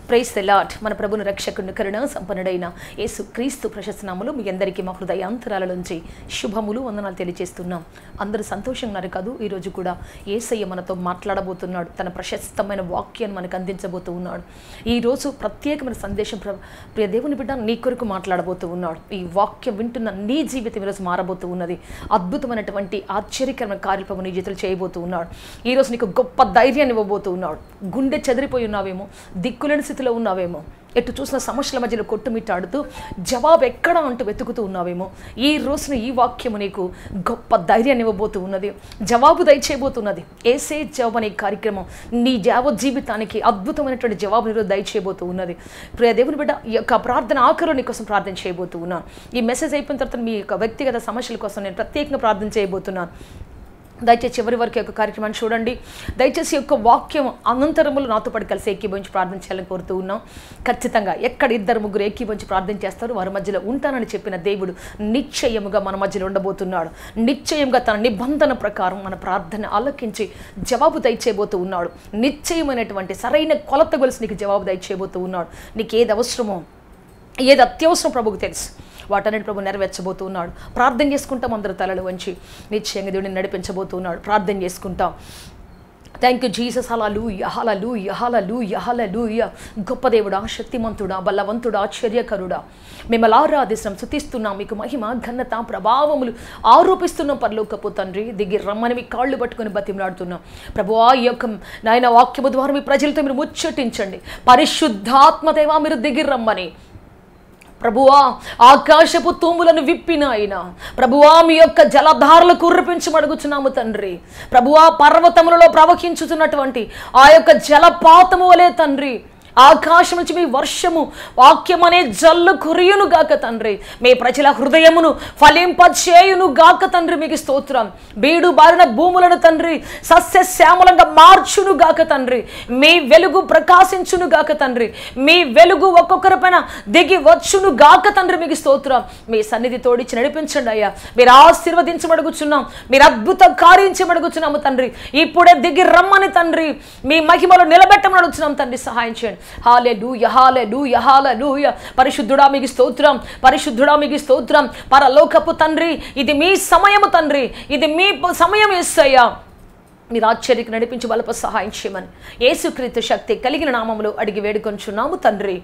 price the lot మన ప్రభుని రక్షకుని కరుణ సంపన్నుడైన యేసు క్రీస్తు ప్రశస్తనాములు మీ అందరికీ మా హృదయాంతరాల నుంచి శుభములు వందనాలు తెలియజేస్తున్నాం అందరూ సంతోషంగా ఉన్నారు కాదు ఈరోజు కూడా ఏసయ్య మనతో మాట్లాడబోతున్నాడు తన ప్రశస్తమైన వాక్యాన్ని మనకు అందించబోతూ ఉన్నాడు ఈరోజు ప్రత్యేకమైన సందేశం ప్ర- ప్రియ దేవుని బిడ్డ నీ కొరకు మాట్లాడబోతూ ఉన్నాడు ఈ వాక్యం వింటున్న నీ జీవితం ఈరోజు మారబోతూ ఉన్నది అద్భుతమైనటువంటి ఆశ్చర్యకరమైన కార్యక్రమం నీ జీవితంలో చేయబోతూ ఉన్నాడు ఈరోజు నీకు గొప్ప ధైర్యాన్ని ఇవ్వబోతూ ఉన్నాడు గుండె చెదిరిపోయి ఉన్నావేమో దిక్కులేని స్థితిలో ఉన్నావేమో ఎటు చూసిన సమస్యల మధ్యలో కొట్టుమిట్టాడుతూ జవాబు ఎక్కడ అంటూ వెతుకుతూ ఉన్నావేమో ఈ రోజున ఈ వాక్యము నీకు గొప్ప ధైర్యాన్ని ఇవ్వబోతూ ఉన్నది జవాబు దయచేయబోతున్నది ఏసే జవాబు అనే కార్యక్రమం నీ జావ జీవితానికి అద్భుతమైనటువంటి జవాబు ఈరోజు దయచేయబోతూ ఉన్నది ప్రియ దేవుని బిడ్డ ఈ యొక్క ప్రార్థన ఆఖరు నీ కోసం ప్రార్థన చేయబోతూ ఉన్నాను ఈ మెసేజ్ అయిపోయిన తర్వాత మీ యొక్క వ్యక్తిగత సమస్యల కోసం నేను ప్రత్యేకంగా ప్రార్థన చేయబోతున్నాను దయచేసి చివరి వరకు ఈ యొక్క కార్యక్రమాన్ని చూడండి దయచేసి ఈ యొక్క వాక్యం అనంతరములు నాతో పాటు కలిసి ఏకీభవించి ప్రార్థన చేయాలని కోరుతూ ఉన్నాం ఖచ్చితంగా ఎక్కడ ఇద్దరు ముగ్గురు ఏకీభవించి ప్రార్థన చేస్తారు వారి మధ్యలో ఉంటానని చెప్పిన దేవుడు నిశ్చయముగా మన మధ్యలో ఉండబోతున్నాడు నిశ్చయంగా తన నిబంధన ప్రకారం మన ప్రార్థన ఆలకించి జవాబు దయచేయబోతూ ఉన్నాడు నిశ్చయమైనటువంటి సరైన కొలత గొలుసు నీకు జవాబు దయచేయబోతూ ఉన్నాడు నీకు ఏది అవసరమో ఏది అత్యవసరం ప్రభుకు తెలుసు వాటన్నిటి ప్రభు నెరవేర్చబోతున్నాడు ప్రార్థన చేసుకుంటాం అందరు తలలు వంచి నిశ్చయంగా దేవుడిని నడిపించబోతున్నాడు ప్రార్థన చేసుకుంటాం థ్యాంక్ యూ జీసస్ హలలు యహలలు యహలలు యహలలు గొప్ప దేవుడా శక్తిమంతుడా బలవంతుడా ఆశ్చర్యకరుడా మిమ్మల్ని ఆరాధిస్తున్నాం శుతిస్తున్నాం మీకు మహిమ ఘనత ప్రభావములు ఆరోపిస్తున్నాం పరలోకపు తండ్రి దిగి రమ్మని మీ కాళ్ళు పట్టుకొని బతిమలాడుతున్నాం ప్రభు ఆ యొక్క నాయన వాక్యము ద్వారా మీ ప్రజలతో మీరు ముచ్చటించండి పరిశుద్ధాత్మదేవా మీరు దిగి రమ్మని ప్రభువా ఆకాశపు తూములను విప్పిన ఆయన ప్రభువా మీ యొక్క జలధారలు కుర్రపించమడుగుచున్నాము తండ్రి ప్రభువా పర్వతములలో ప్రవహించుతున్నటువంటి ఆ యొక్క జలపాతము వలె తండ్రి ఆకాశం నుంచి మీ వర్షము వాక్యం అనే జల్లు కురియును గాక తండ్రి మీ ప్రజల హృదయమును ఫలింపచేయును గాక తండ్రి మీకు స్తోత్రం బీడు బారిన భూములను తండ్రి సస్యశ్యామలంగా మార్చును గాక తండ్రి మీ వెలుగు ప్రకాశించును గాక తండ్రి మీ వెలుగు ఒక్కొక్కరి పైన దిగి వచ్చును గాక తండ్రి మీకు స్తోత్రం మీ సన్నిధి తోడిచి నడిపించండి అయ్యా మీరు ఆశీర్వదించమడుగుచున్నాం మీరు అద్భుత కార్యించమడుగుచున్నాము తండ్రి ఇప్పుడే దిగి రమ్మని తండ్రి మీ మహిమలో నిలబెట్టమని అడుగుతున్నాం తండ్రి సహాయం చేయండి హాలే లూ యహాలే లూ యహాలే లూ పరిశుద్ధుడా మీకు స్తోత్రం పరిశుద్ధుడా మీకు స్తోత్రం పరలోకపు తండ్రి ఇది మీ సమయము తండ్రి ఇది మీ ప- సమయం ఇస్తయ్యా మీరు ఆశ్చర్యకి నడిపించి బలప సహాయం చేయమని యేసుక్రీస్తు శక్తి కలిగిన నామములో అడిగి వేడుకొంచున్నాము తండ్రి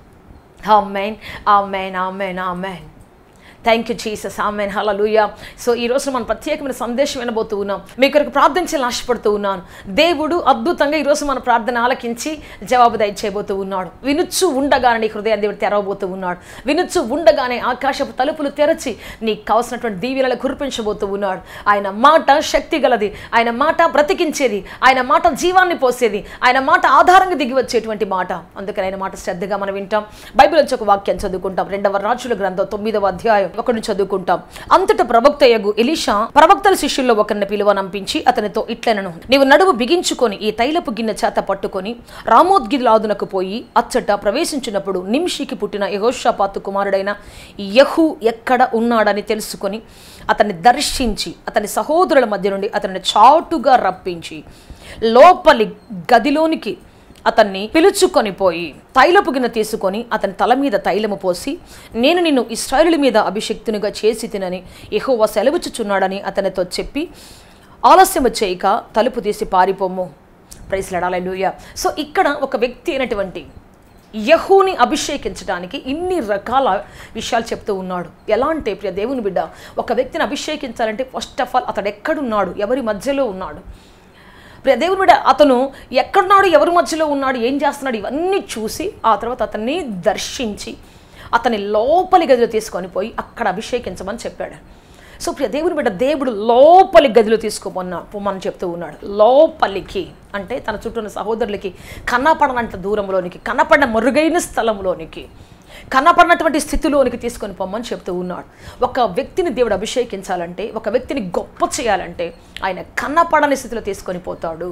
amen amen amen amen thank you Jesus amen hallelujah so ఈ రోజు మనం ప్రత్యేకమైన సందేశం వినబోతూ ఉన్నాం మీ కొరకు ప్రార్థించాలని ఆశపడుతూ ఉన్నాను దేవుడు అద్భుతంగా ఈరోజు మన ప్రార్థన ఆలకించి జవాబు దయచేయబోతూ ఉన్నాడు వినుచు ఉండగానే నీ హృదయం దేవుడు తెరవబోతూ ఉన్నాడు వినుచు ఉండగానే ఆకాశపు తలుపులు తెరచి నీకు కావాల్సినటువంటి దీవెనలు కురిపించబోతూ ఉన్నాడు ఆయన మాట శక్తి గలది ఆయన మాట బ్రతికించేది ఆయన మాట జీవాన్ని పోసేది ఆయన మాట ఆధారంగా దిగి వచ్చేటువంటి మాట అందుకని ఆయన మాట శ్రద్ధగా మనం వింటాం బైబిల్ నుంచి ఒక వాక్యం చదువుకుంటాం రెండవ రాజుల గ్రంథం తొమ్మిదవ అధ్యాయం ఒకటి చదువుకుంటాం అంతట ప్రవక్త యగు ఎలీషా ప్రవక్తల శిష్యుల్లో ఒకరిని పిలువనంపించి అతనితో ఇట్లనను నీవు నడుము బిగించుకొని ఈ తైలపు గిన్నె చేత పట్టుకొని రామోద్గిలాదునకు పోయి అచ్చట ప్రవేశించినప్పుడు నిమిషికి పుట్టిన యహోషాపాతు కుమారుడైన యహు ఎక్కడ ఉన్నాడని తెలుసుకొని అతన్ని దర్శించి అతని సహోదరుల మధ్య నుండి అతనిని చాటుగా రప్పించి లోపలి గదిలోనికి అతన్ని పిలుచుకొని పోయి తైలపు గిన్నె తీసుకొని అతని తల మీద తైలము పోసి నేను నిన్ను ఇస్రాయేలు మీద అభిషక్తునిగా చేసి తినని ఎహోవా సెలవుచుచున్నాడని అతనితో చెప్పి ఆలస్యము చేయక తలుపు తీసి పారిపోము ప్రైస్లడాలూయ సో ఇక్కడ ఒక వ్యక్తి అయినటువంటి యహూని అభిషేకించడానికి ఇన్ని రకాల విషయాలు చెప్తూ ఉన్నాడు ఎలా అంటే ప్రియ దేవుని బిడ్డ ఒక వ్యక్తిని అభిషేకించాలంటే ఫస్ట్ ఆఫ్ ఆల్ అతడు ఎక్కడున్నాడు ఎవరి మధ్యలో ఉన్నాడు ప్రియ దేవుని బిడ్డ అతను ఎక్కడున్నాడు ఎవరి మధ్యలో ఉన్నాడు ఏం చేస్తున్నాడు ఇవన్నీ చూసి ఆ తర్వాత అతన్ని దర్శించి అతని లోపలి గదిలో తీసుకొని పోయి అక్కడ అభిషేకించమని చెప్పాడు సో ప్రియ దేవుని బిడ్డ దేవుడు లోపలి గదిలో తీసుకోమన్నా పొమ్మని చెప్తూ ఉన్నాడు లోపలికి అంటే తన చుట్టూ ఉన్న సహోదరులకి కనపడనంత దూరంలోనికి కనపడిన మరుగైన స్థలంలోనికి కనపడినటువంటి స్థితిలోనికి తీసుకొని పొమ్మని చెప్తూ ఉన్నాడు ఒక వ్యక్తిని దేవుడు అభిషేకించాలంటే ఒక వ్యక్తిని గొప్ప చేయాలంటే ఆయన కనపడని స్థితిలో తీసుకొని పోతాడు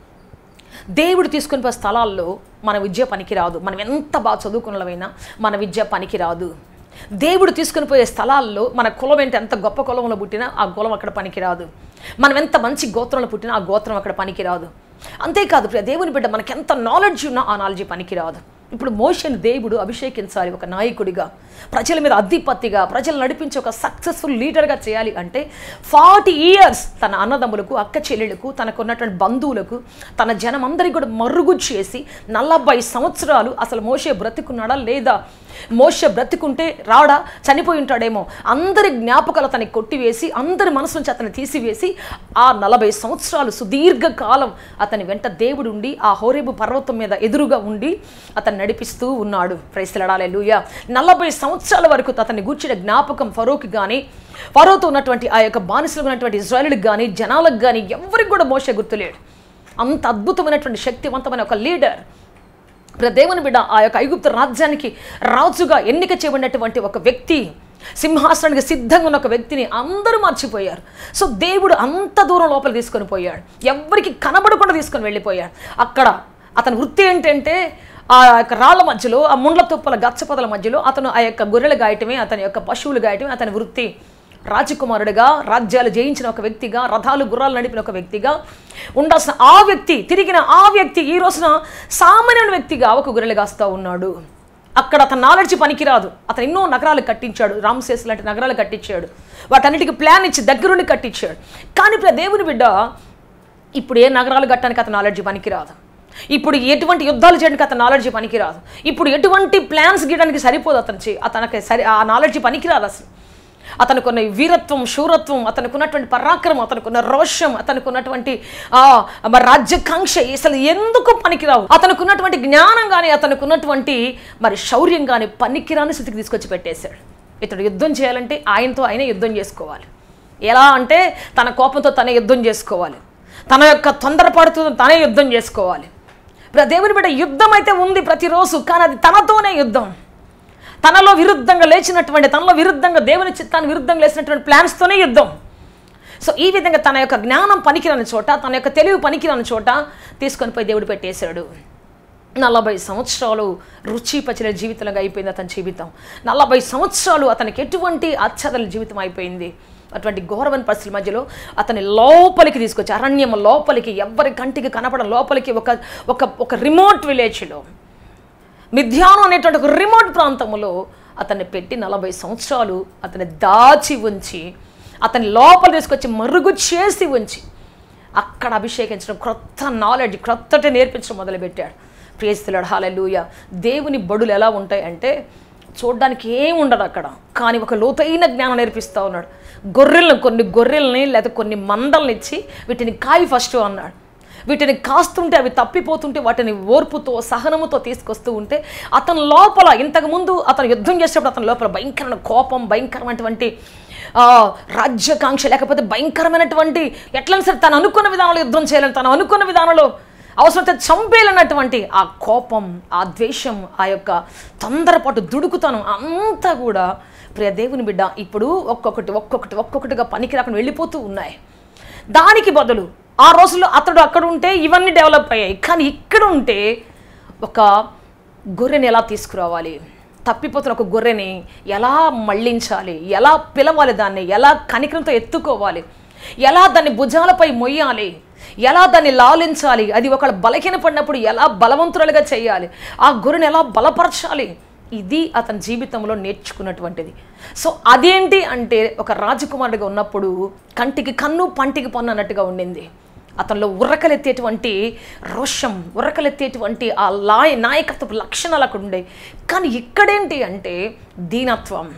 దేవుడు తీసుకొని పోయే స్థలాల్లో మన విద్య పనికిరాదు మనం ఎంత బాగా చదువుకున్నమైనా మన విద్య పనికిరాదు దేవుడు తీసుకొని పోయే స్థలాల్లో మన కులం ఏంటి ఎంత గొప్ప కులంలో పుట్టినా ఆ కులం అక్కడ పనికిరాదు మనం ఎంత మంచి గోత్రంలో పుట్టినా ఆ గోత్రం అక్కడ పనికిరాదు అంతేకాదు ప్రియ దేవుని బిడ్డ మనకి ఎంత నాలెడ్జ్ ఉన్నా ఆ నాలెడ్జ్ పనికిరాదు ఇప్పుడు మోషని దేవుడు అభిషేకించాలి ఒక నాయకుడిగా ప్రజల మీద అధిపతిగా ప్రజలు నడిపించి ఒక సక్సెస్ఫుల్ లీడర్గా చేయాలి అంటే ఫార్టీ ఇయర్స్ తన అన్నదమ్ములకు అక్క చెల్లెళ్ళకు తనకు ఉన్నటువంటి బంధువులకు తన జనం అందరికీ కూడా మరుగు చేసి నలభై సంవత్సరాలు అసలు మోషే బ్రతికున్నాడా లేదా మోష బ్రతికుంటే రాడా చనిపోయి ఉంటాడేమో అందరి జ్ఞాపకాలు అతన్ని కొట్టివేసి అందరి మనసు నుంచి అతన్ని తీసివేసి ఆ నలభై సంవత్సరాలు సుదీర్ఘ కాలం అతని వెంట దేవుడు ఉండి ఆ హోరేబు పర్వతం మీద ఎదురుగా ఉండి అతన్ని నడిపిస్తూ ఉన్నాడు ప్రైసలడాలే లూయ నలభై సంవత్సరాల వరకు అతన్ని గూర్చిన జ్ఞాపకం ఫరోకి కానీ ఫరోతో ఉన్నటువంటి ఆ యొక్క బానిసలు ఉన్నటువంటి ఇజ్రాయలుకి కానీ జనాలకు కానీ ఎవరికి కూడా మోసే గుర్తులేడు అంత అద్భుతమైనటువంటి శక్తివంతమైన ఒక లీడర్ ఇప్పుడు దేవుని బిడ్డ ఆ యొక్క ఐగుప్తు రాజ్యానికి రాజుగా ఎన్నిక చేయబడినటువంటి ఒక వ్యక్తి సింహాసనానికి సిద్ధంగా ఉన్న ఒక వ్యక్తిని అందరూ మర్చిపోయారు సో దేవుడు అంత దూరం లోపల తీసుకొని పోయాడు ఎవరికి కనబడకుండా తీసుకొని వెళ్ళిపోయాడు అక్కడ అతని వృత్తి ఏంటంటే ఆ యొక్క రాళ్ళ మధ్యలో ఆ ముండ్ల తుప్పల గచ్చపదల మధ్యలో అతను ఆ యొక్క గొర్రెలు గాయటమే అతని యొక్క పశువులు గాయటమే అతని వృత్తి రాజకుమారుడిగా రాజ్యాలు జయించిన ఒక వ్యక్తిగా రథాలు గుర్రాలు నడిపిన ఒక వ్యక్తిగా ఉండాల్సిన ఆ వ్యక్తి తిరిగిన ఆ వ్యక్తి ఈ రోజున సామాన్య వ్యక్తిగా ఒక గొర్రెలు కాస్తా ఉన్నాడు అక్కడ అతని నాలెడ్జ్ పనికిరాదు అతను ఎన్నో నగరాలు కట్టించాడు రామ్సేస్ లాంటి నగరాలు కట్టించాడు వాటన్నిటికి ప్లాన్ ఇచ్చి దగ్గరుండి కట్టించాడు కానీ ఇప్పుడు ఆ దేవుని బిడ్డ ఇప్పుడు ఏ నగరాలు కట్టడానికి అతని నాలెడ్జ్ పనికిరాదు ఇప్పుడు ఎటువంటి యుద్ధాలు చేయడానికి అతని నాలెడ్జ్ పనికిరాదు ఇప్పుడు ఎటువంటి ప్లాన్స్ గీయడానికి సరిపోదు అతను చే- అతనికి సరి ఆ నాలెడ్జ్ పనికిరాదు అసలు అతనుకున్న వీరత్వం శూరత్వం అతనికి ఉన్నటువంటి పరాక్రమం అతనుకున్న రోషం అతనికి ఉన్నటువంటి ఆ, మరి రాజ్యకాంక్ష అసలు ఎందుకు పనికిరావు అతనికి ఉన్నటువంటి జ్ఞానం కానీ అతనికి ఉన్నటువంటి మరి శౌర్యం కానీ పనికిరాని స్థితికి తీసుకొచ్చి పెట్టేశాడు ఇతడు యుద్ధం చేయాలంటే ఆయనతో ఆయనే యుద్ధం చేసుకోవాలి ఎలా అంటే తన కోపంతో తనే యుద్ధం చేసుకోవాలి తన యొక్క తొందరపాటుతో తనే యుద్ధం చేసుకోవాలి ఇప్పుడు ఆ దేవుని బిడ్డ యుద్ధం అయితే ఉంది ప్రతిరోజు కానీ అది తనతోనే యుద్ధం తనలో విరుద్ధంగా లేచినటువంటి తనలో విరుద్ధంగా దేవుని చిత్తాన్ని విరుద్ధంగా లేచినటువంటి ప్లాన్స్తోనే యుద్ధం సో ఈ విధంగా తన యొక్క జ్ఞానం పనికిరాని చోట తన యొక్క తెలివి పనికిరాని చోట తీసుకొని పోయి దేవుడు పెట్టేశాడు నలభై సంవత్సరాలు రుచి పచిన జీవితంగా అయిపోయింది అతని జీవితం నలభై సంవత్సరాలు అతనికి ఎటువంటి ఆచ్ఛాదల జీవితం అయిపోయింది అటువంటి ఘోరమైన పరిస్థితుల మధ్యలో అతని లోపలికి తీసుకొచ్చి అరణ్యం లోపలికి ఎవ్వరి కంటికి కనపడం లోపలికి ఒక ఒక ఒక రిమోట్ విలేజ్లో మిథ్యానం అనేటువంటి ఒక రిమోట్ ప్రాంతంలో అతన్ని పెట్టి నలభై సంవత్సరాలు అతన్ని దాచి ఉంచి అతని లోపల తీసుకొచ్చి మరుగు చేసి ఉంచి అక్కడ అభిషేకించడం క్రొత్త నాలెడ్జ్ క్రొత్తటి నేర్పించడం మొదలుపెట్టాడు ప్రియస్తులాడు హాలూయ దేవుని బడులు ఎలా ఉంటాయంటే చూడడానికి ఏం ఉండదు అక్కడ కానీ ఒక లోతైన జ్ఞానం నేర్పిస్తూ ఉన్నాడు గొర్రెలను కొన్ని గొర్రెల్ని లేదా కొన్ని మందల్ని ఇచ్చి వీటిని కాయి ఫస్ట్ అన్నాడు వీటిని కాస్తుంటే అవి తప్పిపోతుంటే వాటిని ఓర్పుతో సహనముతో తీసుకొస్తూ ఉంటే అతని లోపల ఇంతకుముందు అతను యుద్ధం చేసేటప్పుడు అతని లోపల భయంకరమైన కోపం భయంకరమైనటువంటి ఆ, రాజ్యకాంక్ష లేకపోతే భయంకరమైనటువంటి ఎట్లయినా సరే తను అనుకున్న విధానంలో యుద్ధం చేయాలని తను అనుకున్న విధానంలో అవసరమైతే చంపేయాలన్నటువంటి ఆ కోపం ఆ ద్వేషం ఆ యొక్క తొందరపాటు దుడుకుతనం అంతా కూడా ప్రియ దేవుని బిడ్డ ఇప్పుడు ఒక్కొక్కటి ఒక్కొక్కటి ఒక్కొక్కటిగా పనికి రాకుండా వెళ్ళిపోతూ ఉన్నాయి దానికి బదులు ఆ రోజుల్లో అతడు అక్కడ ఉంటే ఇవన్నీ డెవలప్ అయ్యాయి కానీ ఇక్కడ ఉంటే ఒక గొర్రెని ఎలా తీసుకురావాలి తప్పిపోతున్న ఒక గొర్రెని ఎలా మళ్ళించాలి ఎలా పిలవాలి దాన్ని ఎలా కనికరంతో ఎత్తుకోవాలి ఎలా దాన్ని భుజాలపై మొయ్యాలి ఎలా దాన్ని లాలించాలి అది ఒకళ్ళు బలహీన పడినప్పుడు ఎలా బలవంతురాలుగా చేయాలి ఆ గొర్రెని ఎలా బలపరచాలి ఇది అతని జీవితంలో నేర్చుకున్నటువంటిది సో అదేంటి అంటే ఒక రాజకుమారుడిగా ఉన్నప్పుడు కంటికి కన్ను పంటికి పన్ను అన్నట్టుగా ఉండింది అతనిలో ఉర్రకలెత్తేటువంటి రోషం ఉర్రకలెత్తేటువంటి ఆ లాయ నాయకత్వపు లక్షణాలు అక్కడ ఉండే కానీ ఇక్కడేంటి అంటే దీనత్వం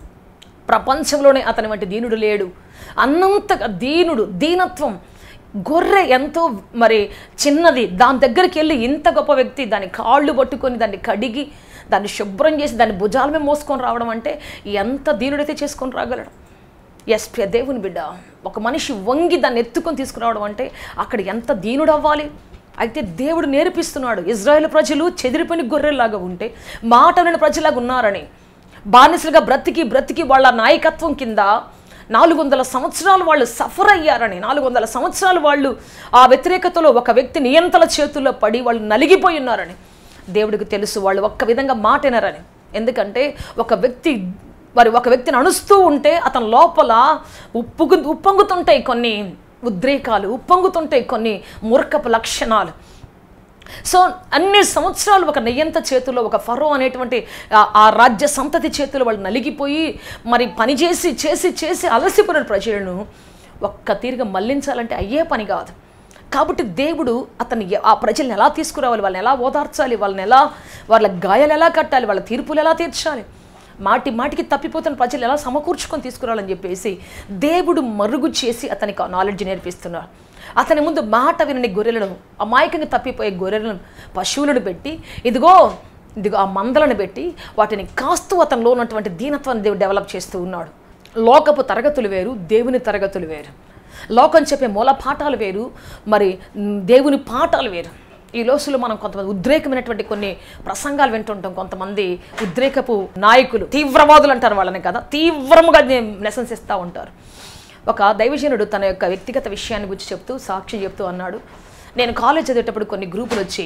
ప్రపంచంలోనే అతని వంటి దీనుడు లేడు అన్నంతగా దీనుడు దీనత్వం గొర్రె ఎంతో మరి చిన్నది దాని దగ్గరికి వెళ్ళి ఇంత గొప్ప వ్యక్తి దాని కాళ్ళు పట్టుకొని దాన్ని కడిగి దాన్ని శుభ్రం చేసి దాన్ని భుజాల మీద మోసుకొని రావడం అంటే ఎంత దీనుడైతే చేసుకొని రాగలడు ఎస్ ప్రియ దేవుని బిడ్డ ఒక మనిషి వంగి దాన్ని ఎత్తుకొని తీసుకురావడం అంటే అక్కడ ఎంత దీనుడు అవ్వాలి అయితే దేవుడు నేర్పిస్తున్నాడు ఇజ్రాయెల్ ప్రజలు చెదిరిపోయిన గొర్రెల్లాగా ఉంటే మాట విని ప్రజలాగా ఉన్నారని బానిసలుగా బ్రతికి బ్రతికి వాళ్ళ నాయకత్వం కింద నాలుగు వందల సంవత్సరాలు వాళ్ళు సఫర్ అయ్యారని నాలుగు వందల సంవత్సరాలు వాళ్ళు ఆ వ్యతిరేకతలో ఒక వ్యక్తి నియంతల చేతుల్లో పడి వాళ్ళు నలిగిపోయి ఉన్నారని దేవుడికి తెలుసు వాళ్ళు ఒక్క విధంగా మాట వినరని ఎందుకంటే ఒక వ్యక్తి మరి ఒక వ్యక్తిని అణుస్తూ ఉంటే అతని లోపల ఉప్పుగు ఉప్పొంగుతుంటాయి కొన్ని ఉద్రేకాలు ఉప్పొంగుతుంటాయి కొన్ని మూర్ఖపు లక్షణాలు సో అన్ని సంవత్సరాలు ఒక నెయ్యంత చేతుల్లో ఒక ఫరో అనేటువంటి ఆ- ఆ రాజ్య సంతతి చేతులు వాళ్ళు నలిగిపోయి మరి పని చేసి చేసి చేసి అలసిపోయిన ప్రజలను ఒక్క తీరుగా మళ్లించాలంటే అయ్యే పని కాదు కాబట్టి దేవుడు అతన్ని ఎ- ఆ ప్రజల్ని ఎలా తీసుకురావాలి వాళ్ళని ఎలా ఓదార్చాలి వాళ్ళని ఎలా వాళ్ళ గాయాలు ఎలా కట్టాలి వాళ్ళ తీర్పులు ఎలా తీర్చాలి మాటి మాటికి తప్పిపోతున్న ప్రజలు ఎలా సమకూర్చుకొని తీసుకురావాలని చెప్పేసి దేవుడు మరుగు చేసి అతనికి ఆ నాలెడ్జ్ నేర్పిస్తున్నాడు అతని ముందు మాట వినని గొర్రెలను అమాయకంగా తప్పిపోయే గొర్రెలను పశువులను పెట్టి ఇదిగో ఇదిగో ఆ మందలను పెట్టి వాటిని కాస్తూ అతనిలో ఉన్నటువంటి దీనత్వాన్ని దేవుడు డెవలప్ చేస్తూ ఉన్నాడు లోకపు తరగతులు వేరు దేవుని తరగతులు వేరు లోకం చెప్పే మూల పాఠాలు వేరు మరి మ్, దేవుని పాఠాలు వేరు ఈ లోసులో మనం కొంతమంది ఉద్రేకమైనటువంటి కొన్ని ప్రసంగాలు వింటుంటాం కొంతమంది ఉద్రేకపు నాయకులు తీవ్రవాదులు అంటారు వాళ్ళని కదా తీవ్రముగా లెసన్స్ ఇస్తూ ఉంటారు ఒక దైవజనుడు తన యొక్క వ్యక్తిగత విషయాన్ని గురించి చెప్తూ సాక్ష్యం చెప్తూ అన్నాడు నేను కాలేజ్ చదివేటప్పుడు కొన్ని గ్రూపులు వచ్చి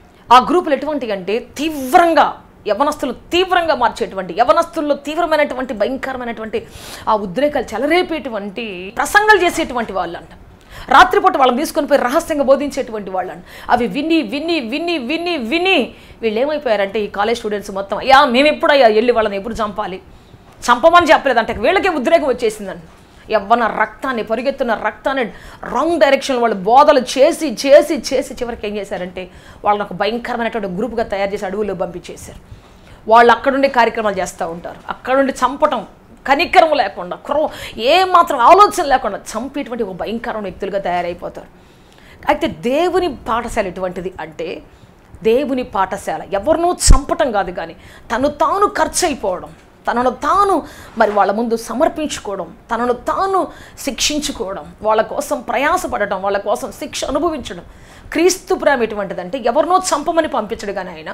ఆ గ్రూపులు ఎటువంటి అంటే తీవ్రంగా యవనస్తులు తీవ్రంగా మార్చేటువంటి యవనస్తుల్లో తీవ్రమైనటువంటి భయంకరమైనటువంటి ఆ ఉద్రేకాలు చెలరేపేటువంటి ప్రసంగాలు చేసేటువంటి వాళ్ళు అంట రాత్రిపూట వాళ్ళని తీసుకొని పోయి రహస్యంగా బోధించేటువంటి వాళ్ళు అంట అవి విని విని విని విని విని వీళ్ళు ఏమైపోయారంటే ఈ కాలేజ్ స్టూడెంట్స్ మొత్తం అయ్యా మేము ఎప్పుడయ్యా వెళ్ళి వాళ్ళని ఎప్పుడు చంపాలి చంపమని చెప్పలేదంటే వీళ్ళకే ఉద్రేకం వచ్చేసిందండి యవ్వన రక్తాన్ని పరిగెత్తున్న రక్తాన్ని రాంగ్ డైరెక్షన్ వాళ్ళు బోధలు చేసి చేసి చేసి చివరికి ఏం చేశారంటే వాళ్ళని ఒక భయంకరమైనటువంటి గ్రూప్గా తయారు చేసి అడవుల్లో పంపించేశారు వాళ్ళు అక్కడుండి కార్యక్రమాలు చేస్తూ ఉంటారు అక్కడుండి చంపటం కనికరం లేకుండా క్రో ఏ మాత్రం ఆలోచన లేకుండా చంపేటువంటి ఒక భయంకరమైన వ్యక్తులుగా తయారైపోతారు అయితే దేవుని పాఠశాల ఎటువంటిది అంటే దేవుని పాఠశాల ఎవరినూ చంపటం కాదు కానీ తను తాను ఖర్చు అయిపోవడం తనను తాను మరి వాళ్ళ ముందు సమర్పించుకోవడం తనను తాను శిక్షించుకోవడం వాళ్ళ కోసం ప్రయాసపడటం వాళ్ళ కోసం శిక్ష అనుభవించడం క్రీస్తు ప్రేమ ఎటువంటిదంటే ఎవరినో చంపమని పంపించడు కానీ ఆయన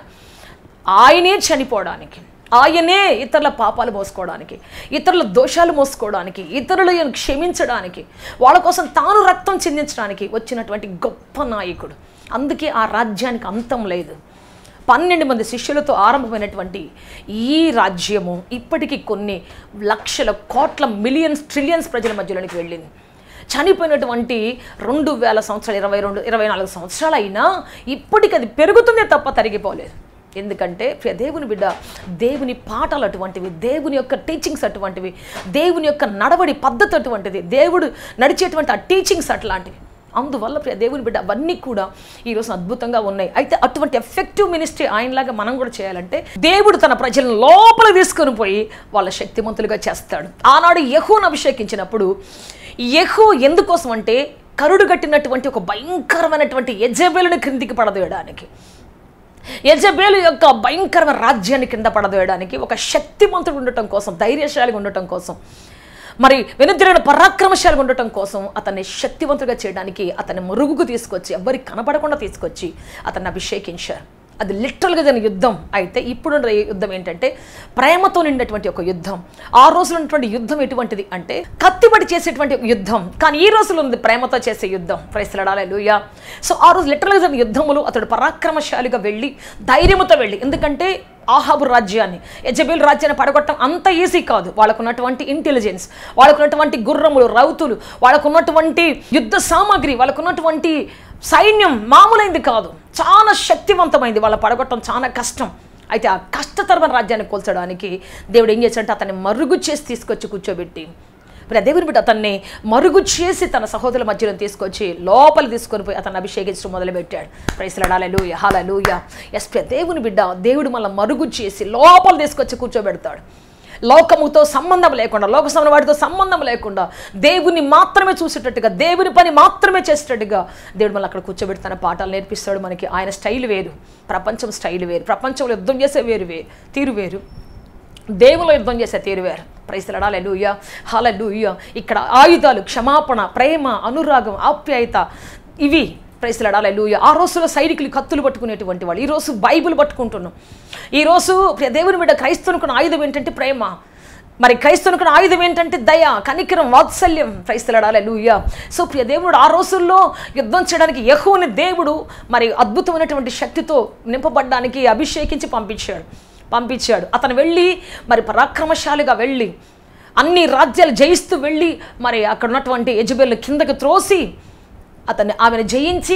ఆయనే చనిపోవడానికి ఆయనే ఇతరుల పాపాలు మోసుకోవడానికి ఇతరుల దోషాలు మోసుకోవడానికి ఇతరులను క్షమించడానికి వాళ్ళ కోసం తాను రక్తం చిందించడానికి వచ్చినటువంటి గొప్ప నాయకుడు అందుకే ఆ రాజ్యానికి అంతం లేదు పన్నెండు మంది శిష్యులతో ఆరంభమైనటువంటి ఈ రాజ్యము ఇప్పటికీ కొన్ని లక్షల కోట్ల మిలియన్స్ ట్రిలియన్స్ ప్రజల మధ్యలోనికి వెళ్ళింది చనిపోయినటువంటి రెండు వేల సంవత్సరాలు ఇరవై రెండు ఇరవై నాలుగు సంవత్సరాలు అయినా ఇప్పటికి అది పెరుగుతుందే తప్ప తరిగిపోలేదు ఎందుకంటే ప్రియ దేవుని బిడ్డ దేవుని పాఠాలు అటువంటివి దేవుని యొక్క టీచింగ్స్ అటువంటివి దేవుని యొక్క నడవడి పద్ధతి అటువంటిది దేవుడు నడిచేటువంటి ఆ టీచింగ్స్ అట్లాంటివి అందువల్ల ప్రియ దేవుని బిడ్డ అవన్నీ కూడా ఈరోజు అద్భుతంగా ఉన్నాయి అయితే అటువంటి ఎఫెక్టివ్ మినిస్ట్రీ ఆయనలాగా మనం కూడా చేయాలంటే దేవుడు తన ప్రజలను లోపల తీసుకొని పోయి వాళ్ళ శక్తిమంతులుగా చేస్తాడు ఆనాడు యహోను అభిషేకించినప్పుడు యహో ఎందుకోసం అంటే కరుడు కట్టినటువంటి ఒక భయంకరమైనటువంటి యజబేలుని క్రిందికి పడదోయడానికి యజబేలు యొక్క భయంకరమైన రాజ్యాన్ని కింద పడదోయడానికి ఒక శక్తిమంతుడు ఉండటం కోసం ధైర్యశాలిగా ఉండటం కోసం మరి వెనుదిరిగిన పరాక్రమశాలిగా ఉండటం కోసం అతన్ని శక్తివంతుడిగా చేయడానికి అతన్ని మురుగుకు తీసుకొచ్చి ఎవ్వరికి కనపడకుండా తీసుకొచ్చి అతన్ని అభిషేకించారు అది లిటరల్గా జరిగిన యుద్ధం అయితే ఇప్పుడు యుద్ధం ఏంటంటే ప్రేమతో నిండినటువంటి ఒక యుద్ధం ఆ రోజులో ఉన్నటువంటి యుద్ధం ఎటువంటిది అంటే కత్తిబడి చేసేటువంటి ఒక యుద్ధం కానీ ఈ రోజులో ఉంది ప్రేమతో చేసే యుద్ధం ప్రైసలడాలే లూయా సో ఆ రోజు లిటరల్గా జరిగిన యుద్ధములు అతడు పరాక్రమశాలిగా వెళ్ళి ధైర్యంతో వెళ్ళి ఎందుకంటే ఆహాబు రాజ్యాన్ని యజబేల్ రాజ్యాన్ని పడగొట్టడం అంత ఈజీ కాదు వాళ్ళకున్నటువంటి ఇంటెలిజెన్స్ వాళ్ళకున్నటువంటి గుర్రములు రౌతులు వాళ్ళకున్నటువంటి యుద్ధ సామాగ్రి వాళ్ళకున్నటువంటి సైన్యం మామూలైంది కాదు చాలా శక్తివంతమైంది వాళ్ళ పడగొట్టడం చాలా కష్టం అయితే ఆ కష్టతరమైన రాజ్యాన్ని కోల్చడానికి దేవుడు ఏం చేశాడంటే అతన్ని మరుగు చేసి తీసుకొచ్చి కూర్చోబెట్టి ఇప్పుడు దేవుని బిడ్డ అతన్ని మరుగు చేసి తన సహోదరుల మధ్యలో తీసుకొచ్చి లోపల తీసుకొని పోయి అతన్ని అభిషేకించడం మొదలుపెట్టాడు ప్రైస్లాడాలే లూయ హాల లూయ ఎస్ దేవుని బిడ్డ దేవుడు మళ్ళీ మరుగు చేసి లోపల తీసుకొచ్చి కూర్చోబెడతాడు లోకముతో సంబంధం లేకుండా లోక సంబంధం వాటితో సంబంధం లేకుండా దేవుని మాత్రమే చూసేటట్టుగా దేవుని పని మాత్రమే చేసేటట్టుగా దేవుడు మళ్ళీ అక్కడ కూర్చోబెట్టి తన పాఠాలు నేర్పిస్తాడు మనకి ఆయన స్టైల్ వేరు ప్రపంచం స్టైల్ వేరు ప్రపంచంలో యుద్ధం చేసే వేరు వేరు తీరు వేరు దేవులో యుద్ధం చేసే తీరు వేరు ప్రైస్తలడాలి లూయ హల లూయ ఇక్కడ ఆయుధాలు క్షమాపణ ప్రేమ అనురాగం ఆప్యాయత ఇవి ప్రైస్తలడాలి లూయ ఆ రోజులో సైనికులు కత్తులు పట్టుకునేటువంటి వాళ్ళు ఈరోజు బైబిల్ పట్టుకుంటున్నాం ఈరోజు ప్రియ దేవుని బిడ్డ క్రైస్తవునుకున్న ఆయుధం ఏంటంటే ప్రేమ మరి క్రైస్తవునికి ఆయుధం ఏంటంటే దయ కనికరం వాత్సల్యం క్రైస్తలాడాలి లూయ సో ప్రియ దేవుడు ఆ రోజుల్లో యుద్ధం చేయడానికి యహోని దేవుడు మరి అద్భుతమైనటువంటి శక్తితో నింపబడ్డానికి అభిషేకించి పంపించాడు పంపించాడు అతను వెళ్ళి మరి పరాక్రమశాలిగా వెళ్ళి అన్ని రాజ్యాలు జయిస్తూ వెళ్ళి మరి అక్కడ ఉన్నటువంటి యజబెల్ని కిందకి త్రోసి అతన్ని ఆమెను జయించి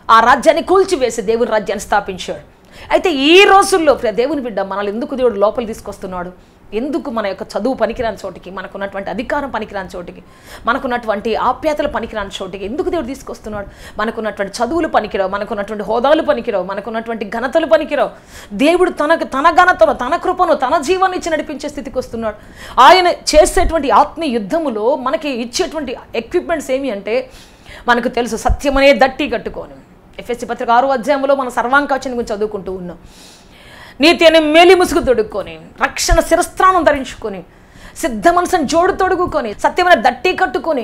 ఆ రాజ్యాన్ని కూల్చివేసి దేవుని రాజ్యాన్ని స్థాపించాడు అయితే ఈ రోజుల్లో ప్రియ దేవుని బిడ్డ మనల్ని ఎందుకు దేవుడు లోపల తీసుకొస్తున్నాడు ఎందుకు మన యొక్క చదువు పనికిరాని చోటికి మనకున్నటువంటి అధికారం పనికిరాని చోటికి మనకున్నటువంటి ఆప్యాతలు పనికిరాని చోటికి ఎందుకు దేవుడు తీసుకొస్తున్నాడు మనకున్నటువంటి చదువులు పనికిరావు మనకున్నటువంటి హోదాలు పనికిరావు మనకున్నటువంటి ఘనతలు పనికిరావు దేవుడు తనకు తన ఘనతను తన కృపను తన జీవాన్ని ఇచ్చి నడిపించే స్థితికి వస్తున్నాడు ఆయన చేసేటువంటి ఆత్మీయ యుద్ధములో మనకి ఇచ్చేటువంటి ఎక్విప్మెంట్స్ ఏమి అంటే మనకు తెలుసు సత్యమనే దట్టి కట్టుకొని ఎఫ్ఎస్సి పత్రిక ఆరో అధ్యాయంలో మన సర్వాంకాచని గురించి చదువుకుంటూ ఉన్నాం నీతి అనే మేలి ముసుగు తొడుక్కొని రక్షణ శిరస్త్రానం ధరించుకొని సిద్ధ మనసుని జోడు తొడుగుకొని సత్యమైన దట్టి కట్టుకొని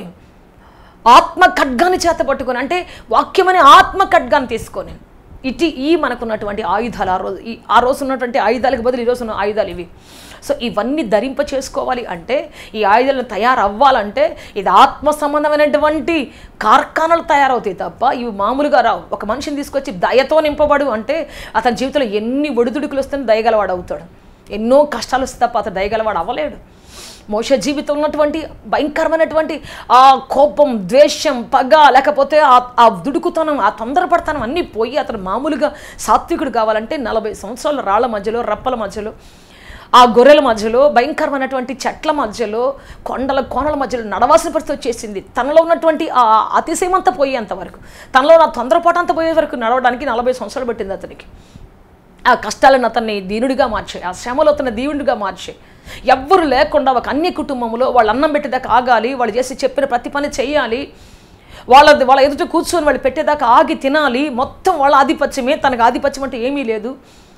ఆత్మ ఖడ్గాన్ని చేత పట్టుకొని అంటే వాక్యమనే ఆత్మ ఖడ్గాన్ని తీసుకొని ఇటు ఈ మనకున్నటువంటి ఆయుధాలు ఆ రోజు ఈ ఆ రోజు ఉన్నటువంటి ఆయుధాలకు బదులు ఈ రోజు ఉన్న ఆయుధాలు ఇవి సో ఇవన్నీ ధరింప చేసుకోవాలి అంటే ఈ ఆయుధాలను తయారవ్వాలంటే ఇది ఆత్మ సంబంధమైనటువంటి కార్ఖానాలు తయారవుతాయి తప్ప ఇవి మామూలుగా రావు ఒక మనిషిని తీసుకొచ్చి దయతో నింపబడు అంటే అతని జీవితంలో ఎన్ని ఒడిదుడుకులు వస్తే దయగలవాడు అవుతాడు ఎన్నో కష్టాలు వస్తే తప్ప అతను దయగలవాడు అవ్వలేడు మోష జీవితం ఉన్నటువంటి భయంకరమైనటువంటి ఆ కోపం ద్వేషం పగ లేకపోతే ఆ ఆ దుడుకుతనం ఆ తొందరపడతనం అన్నీ పోయి అతను మామూలుగా సాత్వికుడు కావాలంటే నలభై సంవత్సరాల రాళ్ల మధ్యలో రప్పల మధ్యలో ఆ గొర్రెల మధ్యలో భయంకరమైనటువంటి చెట్ల మధ్యలో కొండల కోనల మధ్యలో నడవాల్సిన పరిస్థితి వచ్చేసింది తనలో ఉన్నటువంటి ఆ అతిశయమంతా పోయేంత వరకు తనలో నా తొందరపాటు అంతా పోయే వరకు నడవడానికి నలభై సంవత్సరాలు పట్టింది అతనికి ఆ కష్టాలను అతన్ని దీనుడిగా మార్చాయి ఆ శ్రమలు అతన్ని దీవుడిగా మార్చాయి ఎవ్వరు లేకుండా ఒక అన్య కుటుంబంలో వాళ్ళు అన్నం పెట్టేదాకా ఆగాలి వాళ్ళు చేసి చెప్పిన ప్రతి పని చేయాలి వాళ్ళ వాళ్ళ ఎదుట కూర్చొని వాళ్ళు పెట్టేదాకా ఆగి తినాలి మొత్తం వాళ్ళ ఆధిపత్యమే తనకు ఆధిపత్యం అంటే ఏమీ లేదు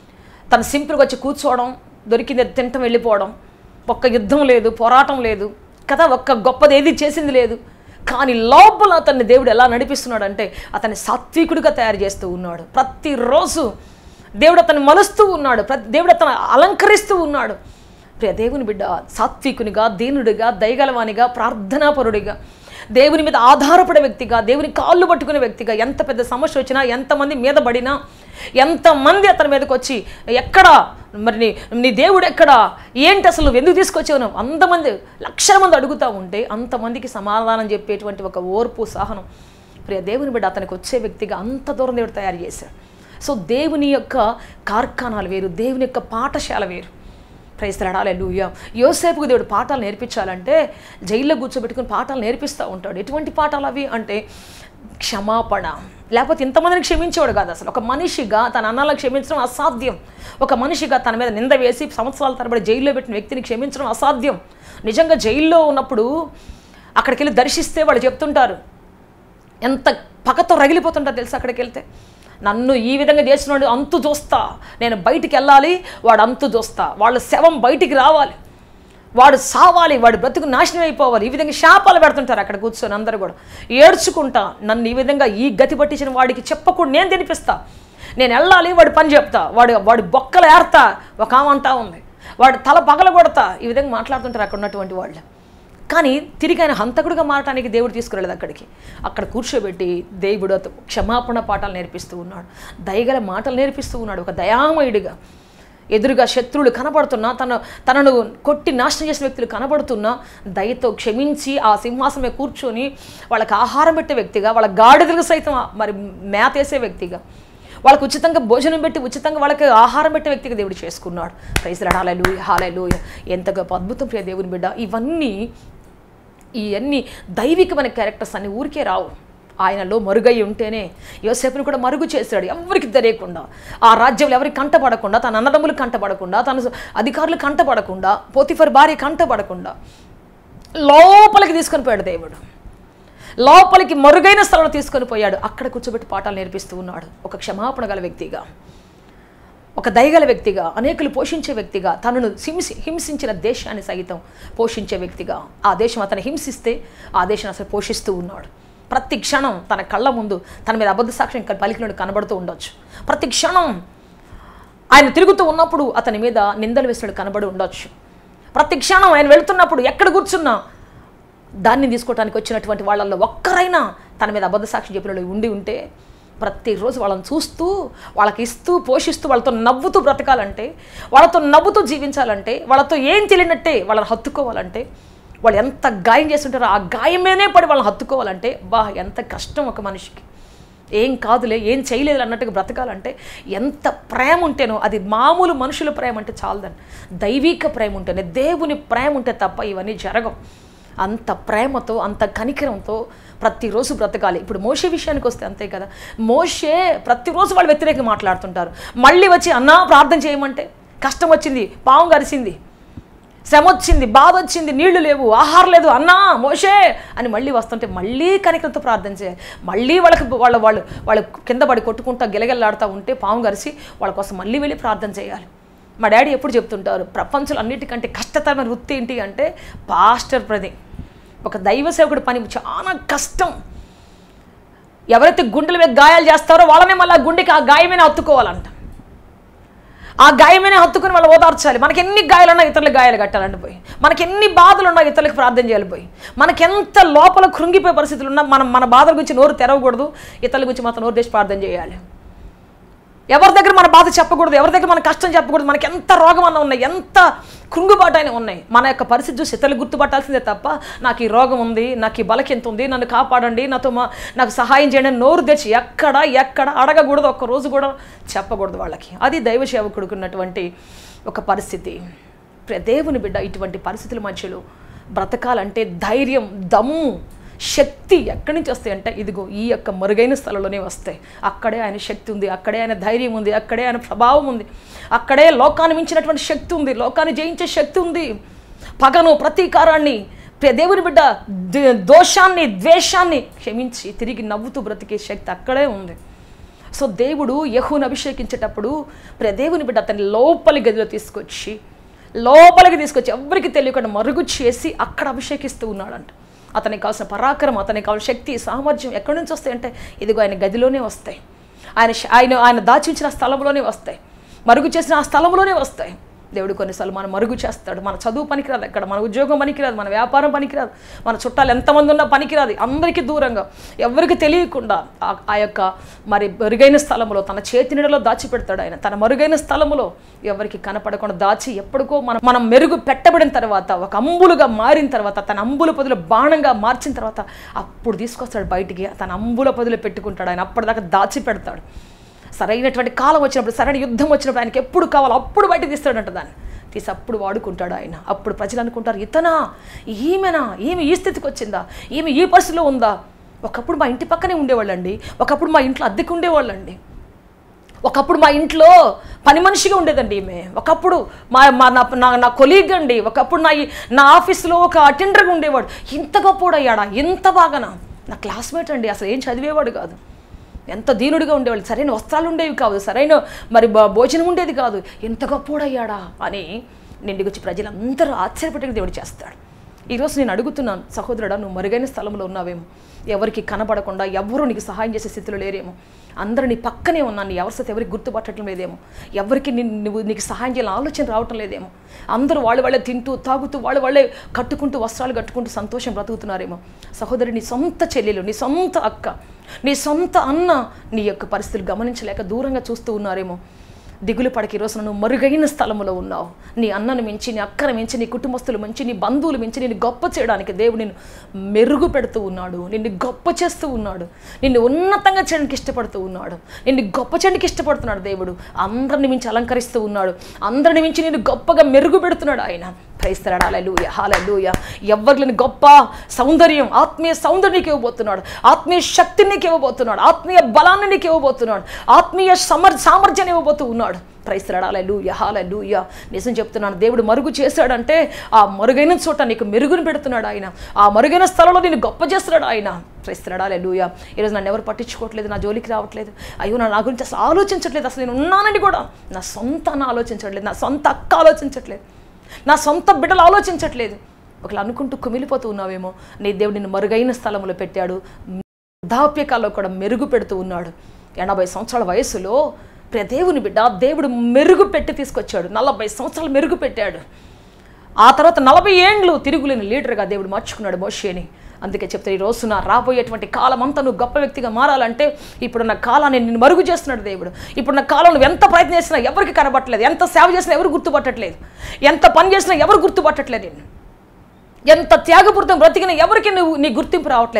తను సింపుల్గా వచ్చి కూర్చోవడం దొరికింది తింటం వెళ్ళిపోవడం ఒక్క యుద్ధం లేదు పోరాటం లేదు కదా ఒక్క గొప్పది ఏది చేసింది లేదు కానీ లోపల అతన్ని దేవుడు ఎలా నడిపిస్తున్నాడంటే అతన్ని సాత్వికుడిగా తయారు చేస్తూ ఉన్నాడు ప్రతిరోజు దేవుడు అతన్ని మలుస్తూ ఉన్నాడు ప్రతి దేవుడు అతను అలంకరిస్తూ ఉన్నాడు ప్రియ దేవుని బిడ్డ సాత్వికునిగా దీనుడిగా దయగలవానిగా ప్రార్థనాపరుడిగా దేవుని మీద ఆధారపడే వ్యక్తిగా దేవుని కాళ్ళు పట్టుకునే వ్యక్తిగా ఎంత పెద్ద సమస్య వచ్చినా ఎంతమంది మీద పడినా ఎంతమంది అతని మీదకి వచ్చి ఎక్కడ మరి నీ నీ దేవుడు ఎక్కడ ఏంటి అసలు నువ్వు ఎందుకు తీసుకొచ్చావు నువ్వు అంతమంది లక్షల మంది అడుగుతూ ఉంటే అంతమందికి సమాధానం చెప్పేటువంటి ఒక ఓర్పు సహనం ప్రియ దేవుని బిడ్డ అతనికి వచ్చే వ్యక్తిగా అంత దూరం దేవుడు తయారు చేశాడు సో దేవుని యొక్క కార్ఖానాలు వేరు దేవుని యొక్క పాఠశాల వేరు ప్రైస్తలాడాలి లూయ యోసేపుకు దేవుడు పాఠాలు నేర్పించాలంటే జైల్లో కూర్చోబెట్టుకుని పాఠాలు నేర్పిస్తూ ఉంటాడు ఎటువంటి పాఠాలు అవి అంటే క్షమాపణ లేకపోతే ఇంతమందిని క్షమించేవాడు కాదు అసలు ఒక మనిషిగా తన అన్నాలను క్షమించడం అసాధ్యం ఒక మనిషిగా తన మీద నింద వేసి సంవత్సరాల తరబడి జైల్లో పెట్టిన వ్యక్తిని క్షమించడం అసాధ్యం నిజంగా జైల్లో ఉన్నప్పుడు అక్కడికి వెళ్ళి దర్శిస్తే వాళ్ళు చెప్తుంటారు ఎంత పగతో రగిలిపోతుంటారు తెలుసు అక్కడికి వెళ్తే నన్ను ఈ విధంగా చేసినోడు అంతు చూస్తా నేను బయటికి వెళ్ళాలి వాడు అంతు చూస్తా వాళ్ళ శవం బయటికి రావాలి వాడు సావాలి వాడు బ్రతుకు నాశనం అయిపోవాలి ఈ విధంగా శాపాలు పెడుతుంటారు అక్కడ కూర్చొని అందరూ కూడా ఏడ్చుకుంటా నన్ను ఈ విధంగా ఈ గతి పట్టించిన వాడికి చెప్పకుండా నేను తినిపిస్తా నేను వెళ్ళాలి వాడి పని చెప్తా వాడు వాడి బొక్కలు ఏర్తా ఒక ఆమె అంటా ఉంది వాడు తల పగల కొడతా ఈ విధంగా మాట్లాడుతుంటారు అక్కడ ఉన్నటువంటి వాళ్ళు కానీ తిరిగి ఆయన హంతకుడిగా మారటానికి దేవుడు తీసుకురాలేదు అక్కడికి అక్కడ కూర్చోబెట్టి దేవుడు అత- క్షమాపణ పాఠాలు నేర్పిస్తూ ఉన్నాడు దయగల మాటలు నేర్పిస్తూ ఉన్నాడు ఒక దయామయుడిగా ఎదురుగా శత్రువులు కనబడుతున్నా తన తనను కొట్టి నాశనం చేసిన వ్యక్తులు కనబడుతున్నా దయతో క్షమించి ఆ సింహాసనం మీద కూర్చొని వాళ్ళకి ఆహారం పెట్టే వ్యక్తిగా వాళ్ళ గాడిదలకు సైతం మరి మేత వేసే వ్యక్తిగా వాళ్ళకు ఉచితంగా భోజనం పెట్టి ఉచితంగా వాళ్ళకి ఆహారం పెట్టే వ్యక్తిగా దేవుడు చేసుకున్నాడు ప్రైజ్లాడు హాలూయ హాలూయ ఎంత గొప్ప అద్భుతం ప్రియ దేవుని బిడ్డ ఇవన్నీ ఇవన్నీ దైవికమైన క్యారెక్టర్స్ అన్ని ఊరికే రావు ఆయనలో మరుగై ఉంటేనే యోసేపుని కూడా మరుగు చేశాడు ఎవరికి తెలియకుండా ఆ రాజ్యంలో ఎవరికి కంటపడకుండా తన అన్నదమ్ములు కంటపడకుండా తన అధికారులు కంటపడకుండా పోతిఫర్ భార్య కంటపడకుండా లోపలికి తీసుకొని పోయాడు దేవుడు లోపలికి మరుగైన స్థలంలో తీసుకొని పోయాడు అక్కడ కూర్చోబెట్టి పాఠాలు నేర్పిస్తూ ఉన్నాడు ఒక క్షమాపణ గల వ్యక్తిగా ఒక దయగల వ్యక్తిగా అనేకులు పోషించే వ్యక్తిగా తనను హింసి హింసించిన దేశాన్ని సైతం పోషించే వ్యక్తిగా ఆ దేశం అతను హింసిస్తే ఆ దేశం అసలు పోషిస్తూ ఉన్నాడు ప్రతి క్షణం తన కళ్ళ ముందు తన మీద అబద్ధ సాక్ష్యం పలికినడు కనబడుతూ ఉండొచ్చు ప్రతి క్షణం ఆయన తిరుగుతూ ఉన్నప్పుడు అతని మీద నిందలు వేసినడు కనబడి ఉండొచ్చు ప్రతి క్షణం ఆయన వెళ్తున్నప్పుడు ఎక్కడ కూర్చున్నా దాన్ని తీసుకోవడానికి వచ్చినటువంటి వాళ్ళల్లో ఒక్కరైనా తన మీద అబద్ధ సాక్షి చెప్పిన వాళ్ళు ఉండి ఉంటే ప్రతిరోజు వాళ్ళని చూస్తూ వాళ్ళకి ఇస్తూ పోషిస్తూ వాళ్ళతో నవ్వుతూ బ్రతకాలంటే వాళ్ళతో నవ్వుతూ జీవించాలంటే వాళ్ళతో ఏం తెలియనట్టే వాళ్ళని హత్తుకోవాలంటే వాళ్ళు ఎంత గాయం చేస్తుంటారో ఆ గాయమేనే పడి వాళ్ళని హత్తుకోవాలంటే బా ఎంత కష్టం ఒక మనిషికి ఏం కాదులే ఏం చేయలేదు అన్నట్టుగా బ్రతకాలంటే ఎంత ప్రేమ ఉంటేనో అది మామూలు మనుషుల ప్రేమ అంటే చాలదండి దైవిక ప్రేమ ఉంటేనే దేవుని ప్రేమ ఉంటే తప్ప ఇవన్నీ జరగవు అంత ప్రేమతో అంత కనికరంతో ప్రతిరోజు బ్రతకాలి ఇప్పుడు మోషే విషయానికి వస్తే అంతే కదా మోషే ప్రతిరోజు వాళ్ళు వ్యతిరేకంగా మాట్లాడుతుంటారు మళ్ళీ వచ్చి అన్నా ప్రార్థన చేయమంటే కష్టం వచ్చింది పాము గరిసింది శ్రమ వచ్చింది బాధ వచ్చింది నీళ్లు లేవు ఆహారం లేదు అన్నా మోషే అని మళ్ళీ వస్తుంటే మళ్ళీ కనికరంతో ప్రార్థన చేయాలి మళ్ళీ వాళ్ళకి వాళ్ళ వాళ్ళు వాళ్ళు కింద పడి కొట్టుకుంటా గిలగిల్లాడుతూ ఉంటే పాము గరిసి వాళ్ళ కోసం మళ్ళీ వెళ్ళి ప్రార్థన చేయాలి మా డాడీ ఎప్పుడు చెప్తుంటారు ప్రపంచంలో అన్నిటికంటే కష్టతరమైన వృత్తి ఏంటి అంటే పాస్టర్ ప్రది ఒక దైవ సేవకుడి పని చాలా కష్టం ఎవరైతే గుండెల మీద గాయాలు చేస్తారో వాళ్ళనే మళ్ళీ ఆ గుండెకి ఆ గాయమైన హత్తుకోవాలంట ఆ గాయమైన హత్తుకుని వాళ్ళు ఓదార్చాలి మనకి ఎన్ని గాయాలున్నా ఇతరులకు గాయాలు కట్టాలంటే పోయి మనకి ఎన్ని బాధలు ఉన్నా ఇతరులకు ప్రార్థన చేయాలి పోయి మనకి ఎంత లోపల కృంగిపోయే పరిస్థితులు ఉన్నా మనం మన బాధల గురించి నోరు తెరవకూడదు ఇతరుల గురించి మాత్రం నోరు తెచ్చి ప్రార్థన చేయాలి ఎవరి దగ్గర మన బాధ చెప్పకూడదు ఎవరి దగ్గర మన కష్టం చెప్పకూడదు మనకి ఎంత రోగం అన్న ఉన్నాయి ఎంత కృంగుబాటు అయినా ఉన్నాయి మన యొక్క పరిస్థితి చూసి ఇతరులు గుర్తుపట్టాల్సిందే తప్ప నాకు ఈ రోగం ఉంది నాకు ఈ బలకి ఎంత ఉంది నన్ను కాపాడండి నాతో మా నాకు సహాయం చేయండి అని నోరు తెచ్చి ఎక్కడ ఎక్కడ అడగకూడదు ఒక్క రోజు కూడా చెప్పకూడదు వాళ్ళకి అది దైవ సేవకుడికి ఉన్నటువంటి ఒక పరిస్థితి ప్ర- దేవుని బిడ్డ ఇటువంటి పరిస్థితుల మధ్యలో బ్రతకాలంటే ధైర్యం దమ్ము శక్తి ఎక్కడి నుంచి వస్తాయి అంటే ఇదిగో ఈ యొక్క మరుగైన స్థలంలోనే వస్తాయి అక్కడే ఆయన శక్తి ఉంది అక్కడే ఆయన ధైర్యం ఉంది అక్కడే ఆయన ప్రభావం ఉంది అక్కడే లోకాన్ని మించినటువంటి శక్తి ఉంది లోకాన్ని జయించే శక్తి ఉంది పగను ప్రతీకారాన్ని ప్రియ దేవుని బిడ్డ ద- దోషాన్ని ద్వేషాన్ని క్షమించి తిరిగి నవ్వుతూ బ్రతికే శక్తి అక్కడే ఉంది సో దేవుడు యహూను అభిషేకించేటప్పుడు ప్రియ దేవుని బిడ్డ అతన్ని లోపలి గదిలో తీసుకొచ్చి లోపలికి తీసుకొచ్చి ఎవరికి తెలియకుండా మరుగు చేసి అక్కడ అభిషేకిస్తూ ఉన్నాడంట అతనికి కావాల్సిన పరాక్రమం అతనికి కావాల్సిన శక్తి సామర్థ్యం ఎక్కడి నుంచి వస్తాయంటే ఇదిగో ఆయన గదిలోనే వస్తాయి ఆయన శ- ఆయన ఆయన దాచించిన స్థలంలోనే వస్తాయి మరుగు చేసిన ఆ స్థలంలోనే వస్తాయి దేవుడు కొన్నిసార్లు మనం మరుగు చేస్తాడు మన చదువు పనికిరాదు ఎక్కడ మన ఉద్యోగం పనికిరాదు మన వ్యాపారం పనికిరాదు మన చుట్టాలు ఎంతమంది ఉన్నా పనికిరాదు అందరికీ దూరంగా ఎవరికి తెలియకుండా ఆ- ఆ యొక్క మరి మరుగైన స్థలంలో తన చేతి నీడలో దాచిపెడతాడు ఆయన తన మరుగైన స్థలంలో ఎవరికి కనపడకుండా దాచి ఎప్పటికో మనం మనం మెరుగు పెట్టబడిన తర్వాత ఒక అంబులుగా మారిన తర్వాత తన అంబుల పదులు బాణంగా మార్చిన తర్వాత అప్పుడు తీసుకొస్తాడు బయటికి తన అంబుల పదులు పెట్టుకుంటాడు ఆయన అప్పటిదాకా దాచి పెడతాడు సరైనటువంటి కాలం వచ్చినప్పుడు సరైన యుద్ధం వచ్చినప్పుడు ఆయనకి ఎప్పుడు కావాలో అప్పుడు బయట తీస్తాడంట దాన్ని తీసి అప్పుడు వాడుకుంటాడు ఆయన అప్పుడు ప్రజలు అనుకుంటారు ఇతనా ఈమెనా ఈమె ఈ స్థితికి వచ్చిందా ఈమె ఈ పరిస్థితిలో ఉందా ఒకప్పుడు మా ఇంటి పక్కనే ఉండేవాళ్ళండి ఒకప్పుడు మా ఇంట్లో అద్దెకు ఉండేవాళ్ళండి ఒకప్పుడు మా ఇంట్లో పని మనిషిగా ఉండేదండి ఈమె ఒకప్పుడు మా మా నా నా- నా కొలీగ్ అండి ఒకప్పుడు నా ఈ- నా ఆఫీస్లో ఒక అటెండర్గా ఉండేవాడు ఇంత గొప్పోడయ్యాడా ఇంత బాగానా నా క్లాస్మేట్ అండి అసలు ఏం చదివేవాడు కాదు ఎంత దీనుడిగా ఉండేవాళ్ళు సరైన వస్త్రాలు ఉండేవి కాదు సరైన మరి భ- భోజనం ఉండేది కాదు ఎంత గొప్పోడయ్యాడా అని నిండి గురించి ప్రజలందరూ ఆశ్చర్యపడే దేవుడు చేస్తాడు ఈరోజు నేను అడుగుతున్నాను సహోదరుడా నువ్వు మరుగైన స్థలంలో ఉన్నావేమో ఎవరికి కనబడకుండా ఎవరు నీకు సహాయం చేసే స్థితిలో లేరేమో అందరూ నీ పక్కనే ఉన్నాను నీ అవసరం ఎవరికి గుర్తుపట్టడం లేదేమో ఎవరికి ని- నువ్వు నీకు సహాయం చేయాలని ఆలోచన రావటం లేదేమో అందరూ వాళ్ళు వాళ్ళే తింటూ తాగుతూ వాళ్ళు వాళ్ళే కట్టుకుంటూ వస్త్రాలు కట్టుకుంటూ సంతోషం బ్రతుకుతున్నారేమో సహోదరి నీ సొంత చెల్లెలు నీ సొంత అక్క నీ సొంత అన్న నీ యొక్క పరిస్థితులు గమనించలేక దూరంగా చూస్తూ ఉన్నారేమో దిగులు పడకి ఈరోజు నువ్వు మరుగైన స్థలంలో ఉన్నావు నీ అన్నను మించి నీ అక్కను మించి నీ కుటుంబస్తులు మించి నీ బంధువులు మించి నిన్ను గొప్ప చేయడానికి దేవుడు నిన్ను మెరుగు పెడుతూ ఉన్నాడు నిన్ను గొప్ప చేస్తూ ఉన్నాడు నిన్ను ఉన్నతంగా చేయడానికి ఇష్టపడుతూ ఉన్నాడు నిన్ను గొప్ప చేయడానికి ఇష్టపడుతున్నాడు దేవుడు అందరిని మించి అలంకరిస్తూ ఉన్నాడు అందరిని మించి నిన్ను గొప్పగా మెరుగు పెడుతున్నాడు ఆయన క్రైస్తరాడు హాలూయ హాలూయ ఎవరిని గొప్ప సౌందర్యం ఆత్మీయ సౌందర్యం నీకు ఇవ్వబోతున్నాడు ఆత్మీయ శక్తిని నీకు ఇవ్వబోతున్నాడు ఆత్మీయ బలాన్ని నీకు ఇవ్వబోతున్నాడు ఆత్మీయ సమర్ సామర్థ్యాన్ని ఇవ్వబోతూ ఉన్నాడు క్రైస్తరాడాలూయ హాలూయ నిజం చెప్తున్నాను దేవుడు మరుగు చేశాడంటే ఆ మరుగైన చోట నీకు మెరుగును పెడుతున్నాడు ఆయన ఆ మరుగైన స్థలంలో నేను గొప్ప చేస్తున్నాడు ఆయన క్రైస్తరాడాలూయ ఈరోజు నన్ను ఎవరు పట్టించుకోవట్లేదు నా జోలికి రావట్లేదు అయ్యో నా నా గురించి అసలు ఆలోచించట్లేదు అసలు నేను ఉన్నానని కూడా నా సొంత అన్న ఆలోచించట్లేదు నా సొంత అక్క ఆలోచించట్లేదు నా సొంత బిడ్డలు ఆలోచించట్లేదు ఒకళ్ళు అనుకుంటూ కుమిలిపోతూ ఉన్నావేమో నీ దేవుడు నిన్ను మరుగైన స్థలంలో పెట్టాడు వృద్ధాప్యకాల్లో కూడా మెరుగు పెడుతూ ఉన్నాడు ఎనభై సంవత్సరాల వయసులో ప్రియ దేవుని బిడ్డ దేవుడు మెరుగు పెట్టి తీసుకొచ్చాడు నలభై సంవత్సరాలు మెరుగు పెట్టాడు ఆ తర్వాత నలభై ఏండ్లు తిరుగులేని లీడర్గా దేవుడు మార్చుకున్నాడు మోషేని అందుకే చెప్తే ఈ రోజున రాబోయేటువంటి కాలం అంతా నువ్వు గొప్ప వ్యక్తిగా మారాలంటే ఇప్పుడున్న కాలాన్ని నిన్ను మరుగు చేస్తున్నాడు దేవుడు ఇప్పుడున్న కాలం నువ్వు ఎంత ప్రయత్నం చేసినా ఎవరికి కనబట్టలేదు ఎంత సేవ చేసినా ఎవరు గుర్తుపట్టట్లేదు ఎంత పని చేసినా ఎవరు గుర్తుపట్టట్లేదు నిన్ను ఎంత త్యాగపూరితం బ్రతికిన ఎవరికి నువ్వు నీ గుర్తింపు రావట్లేదు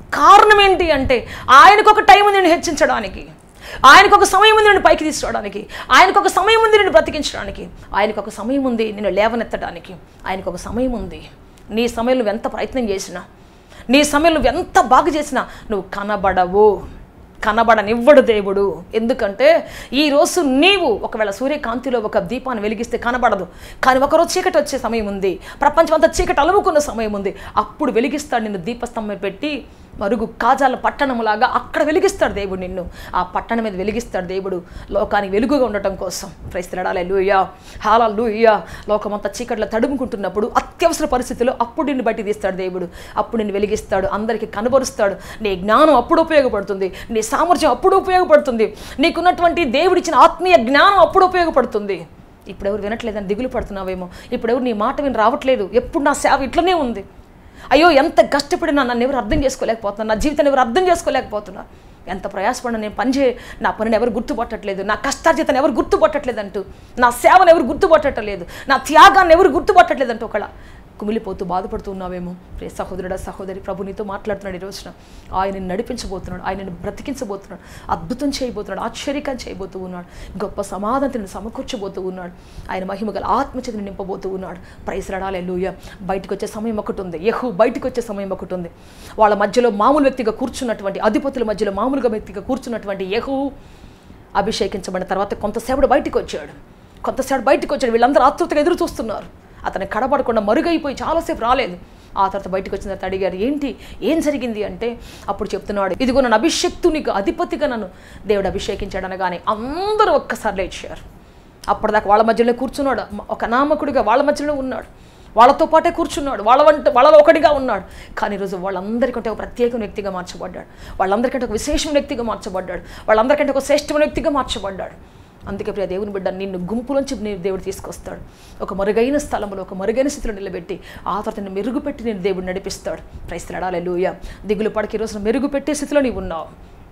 కారణం ఏంటి అంటే ఆయనకు ఒక టైం ఉంది నేను హెచ్చించడానికి ఆయనకు ఒక సమయం ఉంది నేను పైకి తీసుకోవడానికి ఆయనకు ఒక సమయం ఉంది నేను బ్రతికించడానికి ఆయనకు ఒక సమయం ఉంది నేను లేవనెత్తడానికి ఆయనకు ఒక సమయం ఉంది నీ సమయంలో నువ్వు ఎంత ప్రయత్నం చేసినా నీ సమయంలో నువ్వు ఎంత బాగు చేసినా నువ్వు కనబడవు కనబడనివ్వడు దేవుడు ఎందుకంటే ఈ రోజు నీవు ఒకవేళ సూర్యకాంతిలో ఒక దీపాన్ని వెలిగిస్తే కనబడదు కానీ ఒకరోజు చీకటి వచ్చే సమయం ఉంది ప్రపంచం అంతా చీకటి అలుముకున్న సమయం ఉంది అప్పుడు వెలిగిస్తాడు నిన్ను దీపస్తంభం పెట్టి మరుగు కాజాల పట్టణంలాగా అక్కడ వెలిగిస్తాడు దేవుడు నిన్ను ఆ పట్టణం మీద వెలిగిస్తాడు దేవుడు లోకానికి వెలుగుగా ఉండటం కోసం క్రైస్తలాడాలి లూయా హాలా లూయా లోకమంతా చీకట్లో తడుముకుంటున్నప్పుడు అత్యవసర పరిస్థితుల్లో అప్పుడు నిన్ను బయట తీస్తాడు దేవుడు అప్పుడు నిన్ను వెలిగిస్తాడు అందరికీ కనబరుస్తాడు నీ జ్ఞానం అప్పుడు ఉపయోగపడుతుంది నీ సామర్థ్యం అప్పుడు ఉపయోగపడుతుంది నీకున్నటువంటి దేవుడిచ్చిన ఆత్మీయ జ్ఞానం అప్పుడు ఉపయోగపడుతుంది ఇప్పుడు ఎవరు వినట్లేదని దిగులు పడుతున్నావేమో ఇప్పుడు ఎవరు నీ మాట విని రావట్లేదు ఎప్పుడు నా సేవ ఇట్లనే ఉంది అయ్యో ఎంత కష్టపడినా నన్ను ఎవరు అర్థం చేసుకోలేకపోతున్నా నా జీవితాన్ని ఎవరు అర్థం చేసుకోలేకపోతున్నా ఎంత ప్రయాసపడినా నేను పని చే నా పనిని ఎవరు గుర్తుపట్టట్లేదు నా కష్టార్జితను ఎవరు గుర్తుపట్టట్లేదు అంటూ నా సేవను ఎవరు గుర్తుపట్టట్లేదు నా త్యాగాన్ని ఎవరు గుర్తుపట్టట్లేదు అంటూ ఒకళ్ళ కుమిలిపోతూ బాధపడుతూ ఉన్నావేమో ప్రియ సహోదరుడా సహోదరి ప్రభు నీతో మాట్లాడుతున్నాడు ఈ రోజున ఆయనని నడిపించబోతున్నాడు ఆయనను బ్రతికించబోతున్నాడు అద్భుతం చేయబోతున్నాడు ఆశ్చర్యకం చేయబోతూ ఉన్నాడు గొప్ప సమాధానం సమకూర్చబోతూ ఉన్నాడు ఆయన మహిమ గల ఆత్మచేతను నింపబోతూ ఉన్నాడు ప్రైసరడాలే లూయ బయటకు వచ్చే సమయం ఒకటి ఉంది యహు బయటకు వచ్చే సమయం ఒకటి ఉంది వాళ్ళ మధ్యలో మామూలు వ్యక్తిగా కూర్చున్నటువంటి అధిపతుల మధ్యలో మామూలుగా వ్యక్తిగా కూర్చున్నటువంటి యహు అభిషేకించబడిన తర్వాత కొంతసేపుడు బయటికి వచ్చాడు కొంతసేపు బయటికి వచ్చాడు వీళ్ళందరూ ఆతృతగా ఎదురు చూస్తున్నారు అతను కడబడకుండా మరుగైపోయి చాలాసేపు రాలేదు ఆ తర్వాత బయటకు వచ్చిన తర్వాత అడిగారు ఏంటి ఏం జరిగింది అంటే అప్పుడు చెప్తున్నాడు ఇదిగో నన్ను అభిషక్తునికి అధిపతిగా నన్ను దేవుడు అభిషేకించాడు అనగానే అందరూ ఒక్కసారి లేచారు అప్పటిదాకా వాళ్ళ మధ్యలో కూర్చున్నాడు ఒక నామకుడిగా వాళ్ళ మధ్యలో ఉన్నాడు వాళ్ళతో పాటే కూర్చున్నాడు వాళ్ళ వంట వాళ్ళలో ఒకటిగా ఉన్నాడు కానీ ఈరోజు వాళ్ళందరికంటే ఒక ప్రత్యేక వ్యక్తిగా మార్చబడ్డాడు వాళ్ళందరికంటే ఒక విశేషమైన వ్యక్తిగా మార్చబడ్డాడు వాళ్ళందరికంటే ఒక శ్రేష్టమైన వ్యక్తిగా మార్చబడ్డాడు అందుకే ప్రియ దేవుని బిడ్డ నిన్ను గుంపులోంచి నీ దేవుడు తీసుకొస్తాడు ఒక మరుగైన స్థలంలో ఒక మరుగైన స్థితిలో నిలబెట్టి ఆ తర్వాత నిన్ను మెరుగుపెట్టి నేను దేవుడు నడిపిస్తాడు క్రైస్తలాడాలి లూయ దిగులు పడకి రోజున మెరుగుపెట్టే స్థితిలో నీవు ఉన్నావు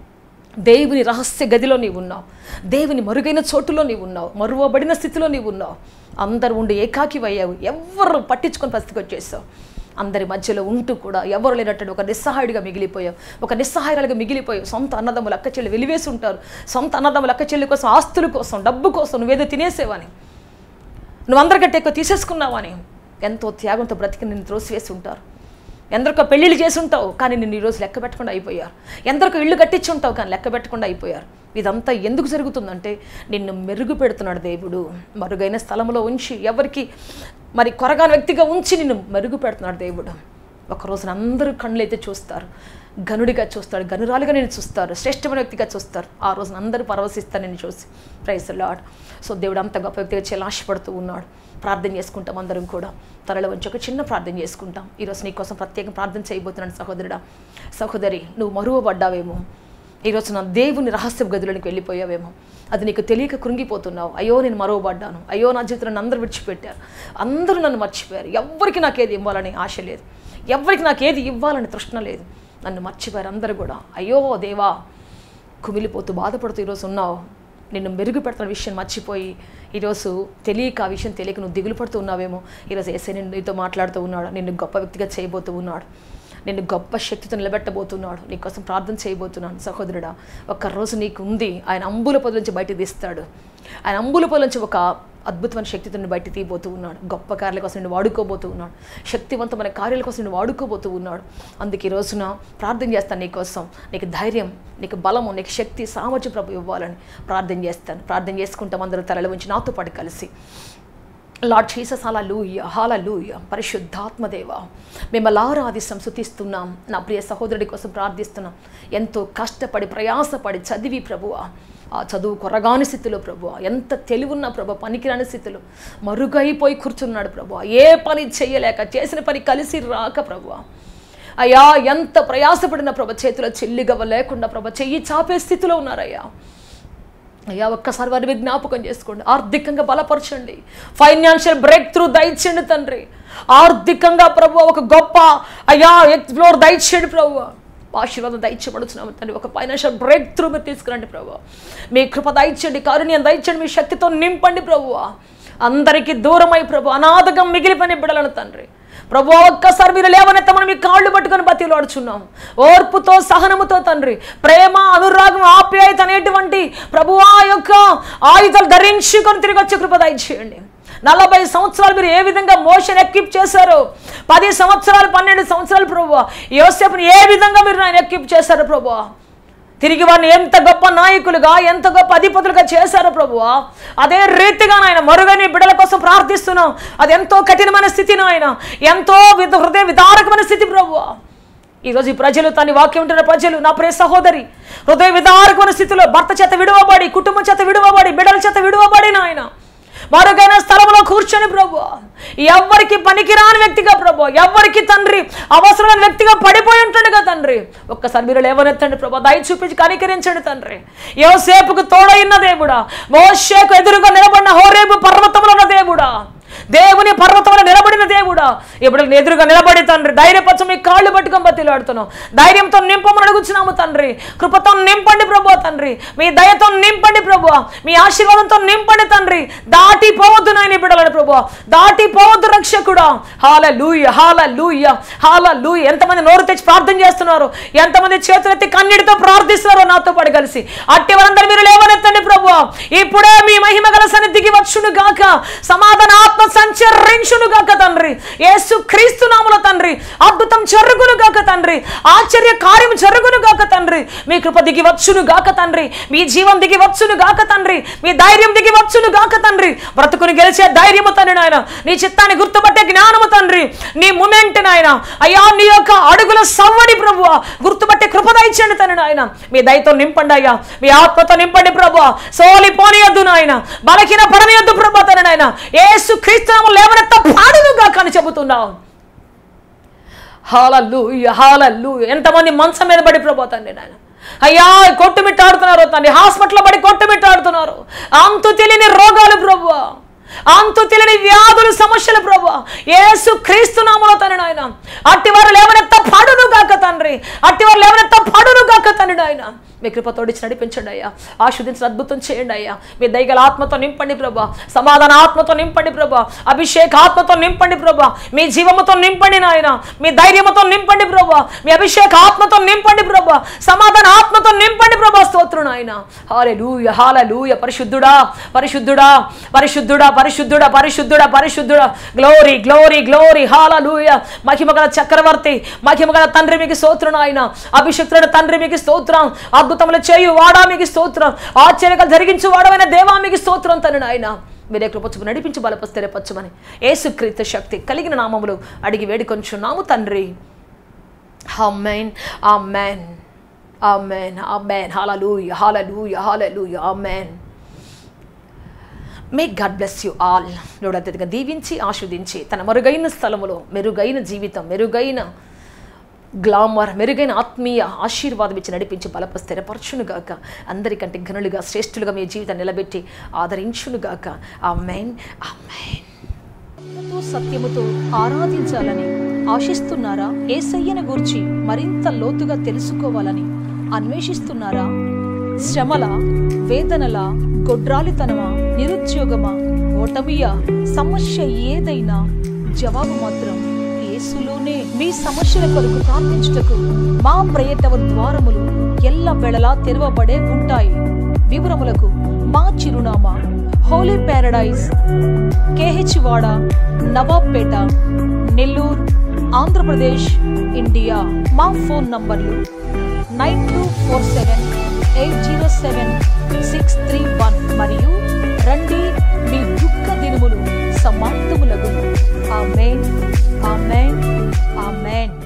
దేవుని రహస్య గదిలో నీవు ఉన్నావు దేవుని మరుగైన చోటులో నీవు ఉన్నావు మరువబడిన స్థితిలో నీవు ఉన్నావు అందరు ఉండి ఏకాకివయ్యావు ఎవరు పట్టించుకొని పరిస్థితికి వచ్చేసావు అందరి మధ్యలో ఉంటూ కూడా ఎవరు లేనట్టు ఒక నిస్సహాయుడిగా మిగిలిపోయావు ఒక నిస్సహాయురాలుగా మిగిలిపోయావు సొంత అన్నదమ్ములు అక్క చెల్లి వెలివేసి ఉంటారు సొంత అన్నదమ్ములు అక్క చెల్లి కోసం ఆస్తుల కోసం డబ్బు కోసం నువ్వేదో తినేసేవని నువ్వు అందరికంటే ఎక్కువ తీసేసుకున్నావని ఎంతో త్యాగంతో బ్రతికి నిన్ను త్రోసివేసి ఉంటారు ఎందరికో పెళ్ళిళ్ళు చేసి ఉంటావు కానీ నిన్ను ఈరోజు లెక్క పెట్టకుండా అయిపోయారు ఎందరికో ఇల్లు కట్టించి ఉంటావు కానీ లెక్క పెట్టకుండా అయిపోయారు ఇదంతా ఎందుకు జరుగుతుందంటే నిన్ను మెరుగు పెడుతున్నాడు దేవుడు మరుగైన స్థలంలో ఉంచి ఎవరికి మరి కొరగాని వ్యక్తిగా ఉంచి నిన్ను మెరుగు పెడుతున్నాడు దేవుడు ఒక రోజున అందరూ కళ్ళైతే చూస్తారు గనుడిగా చూస్తాడు గనురాలుగా నేను చూస్తారు శ్రేష్టమైన వ్యక్తిగా చూస్తారు ఆ రోజున అందరూ పరవశిస్తారు నేను చూసి ప్రైస్ లాడ్ సో దేవుడు అంత గొప్ప వ్యక్తిగా చాలా ఆశపడుతూ ఉన్నాడు ప్రార్థన చేసుకుంటాం అందరం కూడా తరలో వచ్చి ఒక చిన్న ప్రార్థన చేసుకుంటాం ఈరోజు నీ కోసం ప్రత్యేక ప్రార్థన చేయబోతున్నాను సహోదరుడా సహోదరి నువ్వు మరువబడ్డావేమో ఈరోజు నా దేవుని రహస్య గదిలోనికి వెళ్ళిపోయావేమో అది నీకు తెలియక కృంగిపోతున్నావు అయ్యో నేను మరువబడ్డాను అయ్యో నా జీవితంలో అందరూ విడిచిపెట్టారు అందరూ నన్ను మర్చిపోయారు ఎవ్వరికి నాకేది ఇవ్వాలని ఆశ లేదు ఎవ్వరికి నాకేది ఇవ్వాలని తృష్ణ లేదు నన్ను మర్చిపోయారు అందరూ కూడా అయ్యో దేవా కుమిలిపోతూ బాధపడుతూ ఈరోజు ఉన్నావు నిన్ను మెరుగు పెడుతున్న విషయం మర్చిపోయి ఈరోజు తెలియక ఆ విషయం తెలియక నువ్వు దిగులు పడుతూ ఉన్నావేమో ఈరోజు ఏసై నిన్ను నీతో మాట్లాడుతూ ఉన్నాడు నిన్ను గొప్ప వ్యక్తిగా చేయబోతూ ఉన్నాడు నిన్ను గొప్ప శక్తితో నిలబెట్టబోతున్నాడు నీకోసం ప్రార్థన చేయబోతున్నాను సహోదరుడా ఒక్క రోజు నీకు ఉంది ఆయన అంబుల పొద నుంచి బయట తీస్తాడు ఆయన అంబుల పొద నుంచి ఒక అద్భుతమైన శక్తితో నిన్ను బయట తీయబోతూ ఉన్నాడు గొప్ప కార్యాల కోసం నిన్ను వాడుకోబోతూ ఉన్నాడు శక్తివంతమైన కార్యాల కోసం నిన్ను వాడుకోబోతూ ఉన్నాడు అందుకే ఈ రోజున ప్రార్థన చేస్తాను నీకోసం నీకు ధైర్యం నీకు బలము నీకు శక్తి సామర్థ్యం ప్రభు ఇవ్వాలని ప్రార్థన చేస్తాను ప్రార్థన చేసుకుంటాం అందరూ తలలు ఉంచి నాతో పాటు కలిసి లార్డ్ జీసస్ అలా లూయ హాల లూయ పరిశుద్ధాత్మదేవ మిమ్మల్ని ఆరాధిస్తాం శుతిస్తున్నాం నా ప్రియ సహోదరుడి కోసం ప్రార్థిస్తున్నాం ఎంతో కష్టపడి ప్రయాసపడి చదివి ప్రభువ ఆ చదువు కొరగాని స్థితిలో ప్రభు ఎంత తెలివున్న ప్రభు పనికిరాని స్థితిలో మరుగైపోయి కూర్చున్నాడు ప్రభు ఏ పని చేయలేక చేసిన పని కలిసి రాక ప్రభు అయ్యా ఎంత ప్రయాసపడిన ప్రభ చేతిలో చెల్లిగవ్వ లేకుండా ప్రభ చెయ్యి చాపే స్థితిలో ఉన్నారయ్యా అయ్యా ఒక్కసారి వారిని జ్ఞాపకం చేసుకోండి ఆర్థికంగా బలపరచండి ఫైనాన్షియల్ బ్రేక్ త్రూ దయచేయండి తండ్రి ఆర్థికంగా ప్రభు ఒక గొప్ప అయ్యా ఎక్స్ప్లోర్ దయచేయండి ప్రభు ఆశీర్వాదం దయచేయబడుతున్నాము తండ్రి ఒక ఫైనాన్షియల్ బ్రేక్ త్రూ మీరు తీసుకురండి ప్రభు మీ కృప దయచేయండి కారుణ్యం దయచేయండి మీ శక్తితో నింపండి ప్రభు అందరికీ దూరమై ప్రభు అనాథగా మిగిలిపోయిన బిడ్డలను తండ్రి ప్రభు ఒక్కసారి మీరు లేవనెత్తమని మీ కాళ్ళు పట్టుకొని బతిలాడుచున్నాం ఓర్పుతో సహనముతో తండ్రి ప్రేమ అనురాగం ఆప్యాయత అనేటువంటి ప్రభు ఆ యొక్క ఆయుధాలు ధరించుకొని తిరిగి వచ్చే కృప దయచేయండి నలభై సంవత్సరాలు మీరు ఏ విధంగా మోషన్ ఎక్విప్ చేశారో పది సంవత్సరాలు పన్నెండు సంవత్సరాలు ప్రభు యోసేపుని ఏ విధంగా మీరు ఆయన ఎక్విప్ చేశారు ప్రభు తిరిగి వారిని ఎంత గొప్ప నాయకులుగా ఎంత గొప్ప అధిపతులుగా చేశారో ప్రభువా అదే రీతిగా నాయన మరుగని బిడ్డల కోసం ప్రార్థిస్తున్నాం అది ఎంతో కఠినమైన స్థితి నాయన ఎంతో విధ హృదయ విదారకమైన స్థితి ప్రభువా ఈరోజు ఈ ప్రజలు తన వాక్యం ఉంటున్న ప్రజలు నా ప్రియ సహోదరి హృదయ విదారకమైన స్థితిలో భర్త చేత విడువబడి కుటుంబం చేత విడువబడి బిడ్డల చేత విడువబడి నాయన మరుగైన స్థలంలో కూర్చొని ప్రభు ఎవరికి పనికిరాని వ్యక్తిగా ప్రభు ఎవరికి తండ్రి అవసరమైన వ్యక్తిగా పడిపోయి ఉంటాడుగా తండ్రి ఒక్కసారి మీరు లేవనెత్తండి ప్రభు దయ చూపించి కనికరించండి తండ్రి యోసేపుకు తోడైన దేవుడా మోషేకు ఎదురుగా నిలబడిన హోరేబు పర్వతంలో ఉన్న దేవుడా దేవుని పర్వతంలో నిలబడిన దేవుడా ఇప్పుడు ఎదురుగా నిలబడి తండ్రి ధైర్యపరచం మీ కాళ్ళు పట్టుకొని బతిలాడుతున్నాం ధైర్యంతో నింపమని అడుగుచున్నాము తండ్రి కృపతో నింపండి ప్రభు తండ్రి మీ దయతో నింపండి ప్రభు మీ ఆశీర్వాదంతో నింపండి తండ్రి దాటి పోవద్దు నాయన బిడ్డలని ప్రభు దాటి పోవద్దు రక్షకుడా హాల లూయ హాల లూయ హాల లూయ ఎంతమంది నోరు తెచ్చి ప్రార్థన చేస్తున్నారు ఎంతమంది చేతులెత్తి కన్నీటితో ప్రార్థిస్తున్నారో నాతో పాటు కలిసి అట్టి వారందరూ మీరు లేవనెత్తండి ప్రభు ఇప్పుడే మీ మహిమ గల సన్నిధికి వచ్చును గాక సమాధాన ఆత్మ సంచరించును గాక తండ్రి యేసు క్రీస్తు నాముల తండ్రి అద్భుతం జరుగును గాక తండ్రి ఆశ్చర్య కార్యం జరుగును గాక తండ్రి మీ కృప దిగి వచ్చును గాక తండ్రి మీ జీవం దిగి వచ్చును గాక తండ్రి మీ ధైర్యం దిగి వచ్చును గాక తండ్రి బ్రతుకుని గెలిచే ధైర్యము తండ్రి నాయన నీ చిత్తాన్ని గుర్తుపట్టే జ్ఞానము తండ్రి నీ మూమెంట్ నాయన అయ్యా నీ యొక్క అడుగుల సవ్వడి ప్రభు గుర్తుపట్టే కృప దయచండి తండ్రి నాయన మీ దయతో నింపండి అయ్యా మీ ఆత్మతో నింపండి ప్రభు సోలి పోనీయొద్దు నాయన బలహీన పడనీయొద్దు ప్రభు తండ్రి నాయన యేసు క్రీస్తునాము లేవనెత్త పాడునుగా కానీ చెబుతున్నావు హాలల్లు హాలల్లు ఎంతమంది మంచం మీద పడి ప్రభోతండి నాయన అయ్యా కొట్టుమిట్టాడుతున్నారు తండ్రి హాస్పిటల్లో పడి కొట్టుమిట్టాడుతున్నారు అంతు తెలియని రోగాలు ప్రభు అంతు తెలియని వ్యాధులు సమస్యలు ప్రభు యేసు క్రీస్తు నామలో తండ్రి నాయన అట్టివారు లేవనెత్త పడును గాక తండ్రి అట్టివారు లేవనెత్త పడును గాక తండ్రి నాయన మీ కృపతోడిచి నడిపించండి అయ్యా ఆస్వాదించిన అద్భుతం చేయండి అయ్యా మీ దయగల ఆత్మతో నింపండి ప్రభా సమాధాన ఆత్మతో నింపండి ప్రభా అభిషేక ఆత్మతో నింపండి ప్రభా మీ జీవముతో నింపండి నాయన మీ ధైర్యముతో నింపండి ప్రభా మీ అభిషేక ఆత్మతో నింపండి ప్రభా సమాధాన ఆత్మతో నింపండి ప్రభా స్తోత్రం నాయన హాలే లూయ హాల లూయ పరిశుద్ధుడా పరిశుద్ధుడా పరిశుద్ధుడా పరిశుద్ధుడా పరిశుద్ధుడా పరిశుద్ధుడా గ్లోరీ గ్లోరీ గ్లోరీ హాల లూయ మహిమగల చక్రవర్తి మహిమగల తండ్రి మీకు స్తోత్రం నాయన అభిషక్తుడు తండ్రి మీకు స్తోత్రం అద్భుతములు చేయు వాడా మీకు స్తోత్రం ఆశ్చర్యకలు జరిగించు వాడమైన దేవా మీకు స్తోత్రం తను నాయన మీరే కృపచ్చు నడిపించి బలపస్తేరేపచ్చమని ఏసుక్రీస్తు శక్తి కలిగిన నామములు అడిగి వేడుకొంచున్నాము తండ్రి ఆమెన్ ఆమెన్ ఆమెన్ ఆమెన్ హాలూయ హాలూయ హాలూయ amen may God bless you all Lord అత్యధికంగా దీవించి ఆస్వాదించి తన మెరుగైన స్థలములో మెరుగైన జీవితం మెరుగైన గ్లామర్ మెరుగైన ఆత్మీయ ఆశీర్వాదం ఇచ్చి నడిపించి బలప స్థిరపరచునుగాక అందరికంటే ఘనులుగా శ్రేష్ఠులుగా మీ జీవితాన్ని నిలబెట్టి ఆదరించునుగాక ఆ మెయిన్ ఆ మెయిన్ ఆత్మతో సత్యముతో ఆరాధించాలని ఆశిస్తున్నారా ఏసయ్యను గూర్చి మరింత లోతుగా తెలుసుకోవాలని అన్వేషిస్తున్నారా శ్రమల వేదనల గొడ్రాలితనమా నిరుద్యోగమా ఓటమియా సమస్య ఏదైనా జవాబు మాత్రం యేసులోనే మీ సమస్యల కొరకు ప్రార్థించుటకు మా ప్రయత్న ద్వారములు ఎల్ల వేళలా తెరవబడే ఉంటాయి వివరములకు మా చిరునామా హోలీ ప్యారడైజ్ కేహెచ్ వాడ నవాబ్పేట నెల్లూరు ఆంధ్రప్రదేశ్ ఇండియా మా ఫోన్ నంబర్లు nine two four seven eight zero seven six three one మరియు రండి మీ దుఃఖ దినములు సమాప్తములగును ఆమెన్ ఆమెన్ ఆమెన్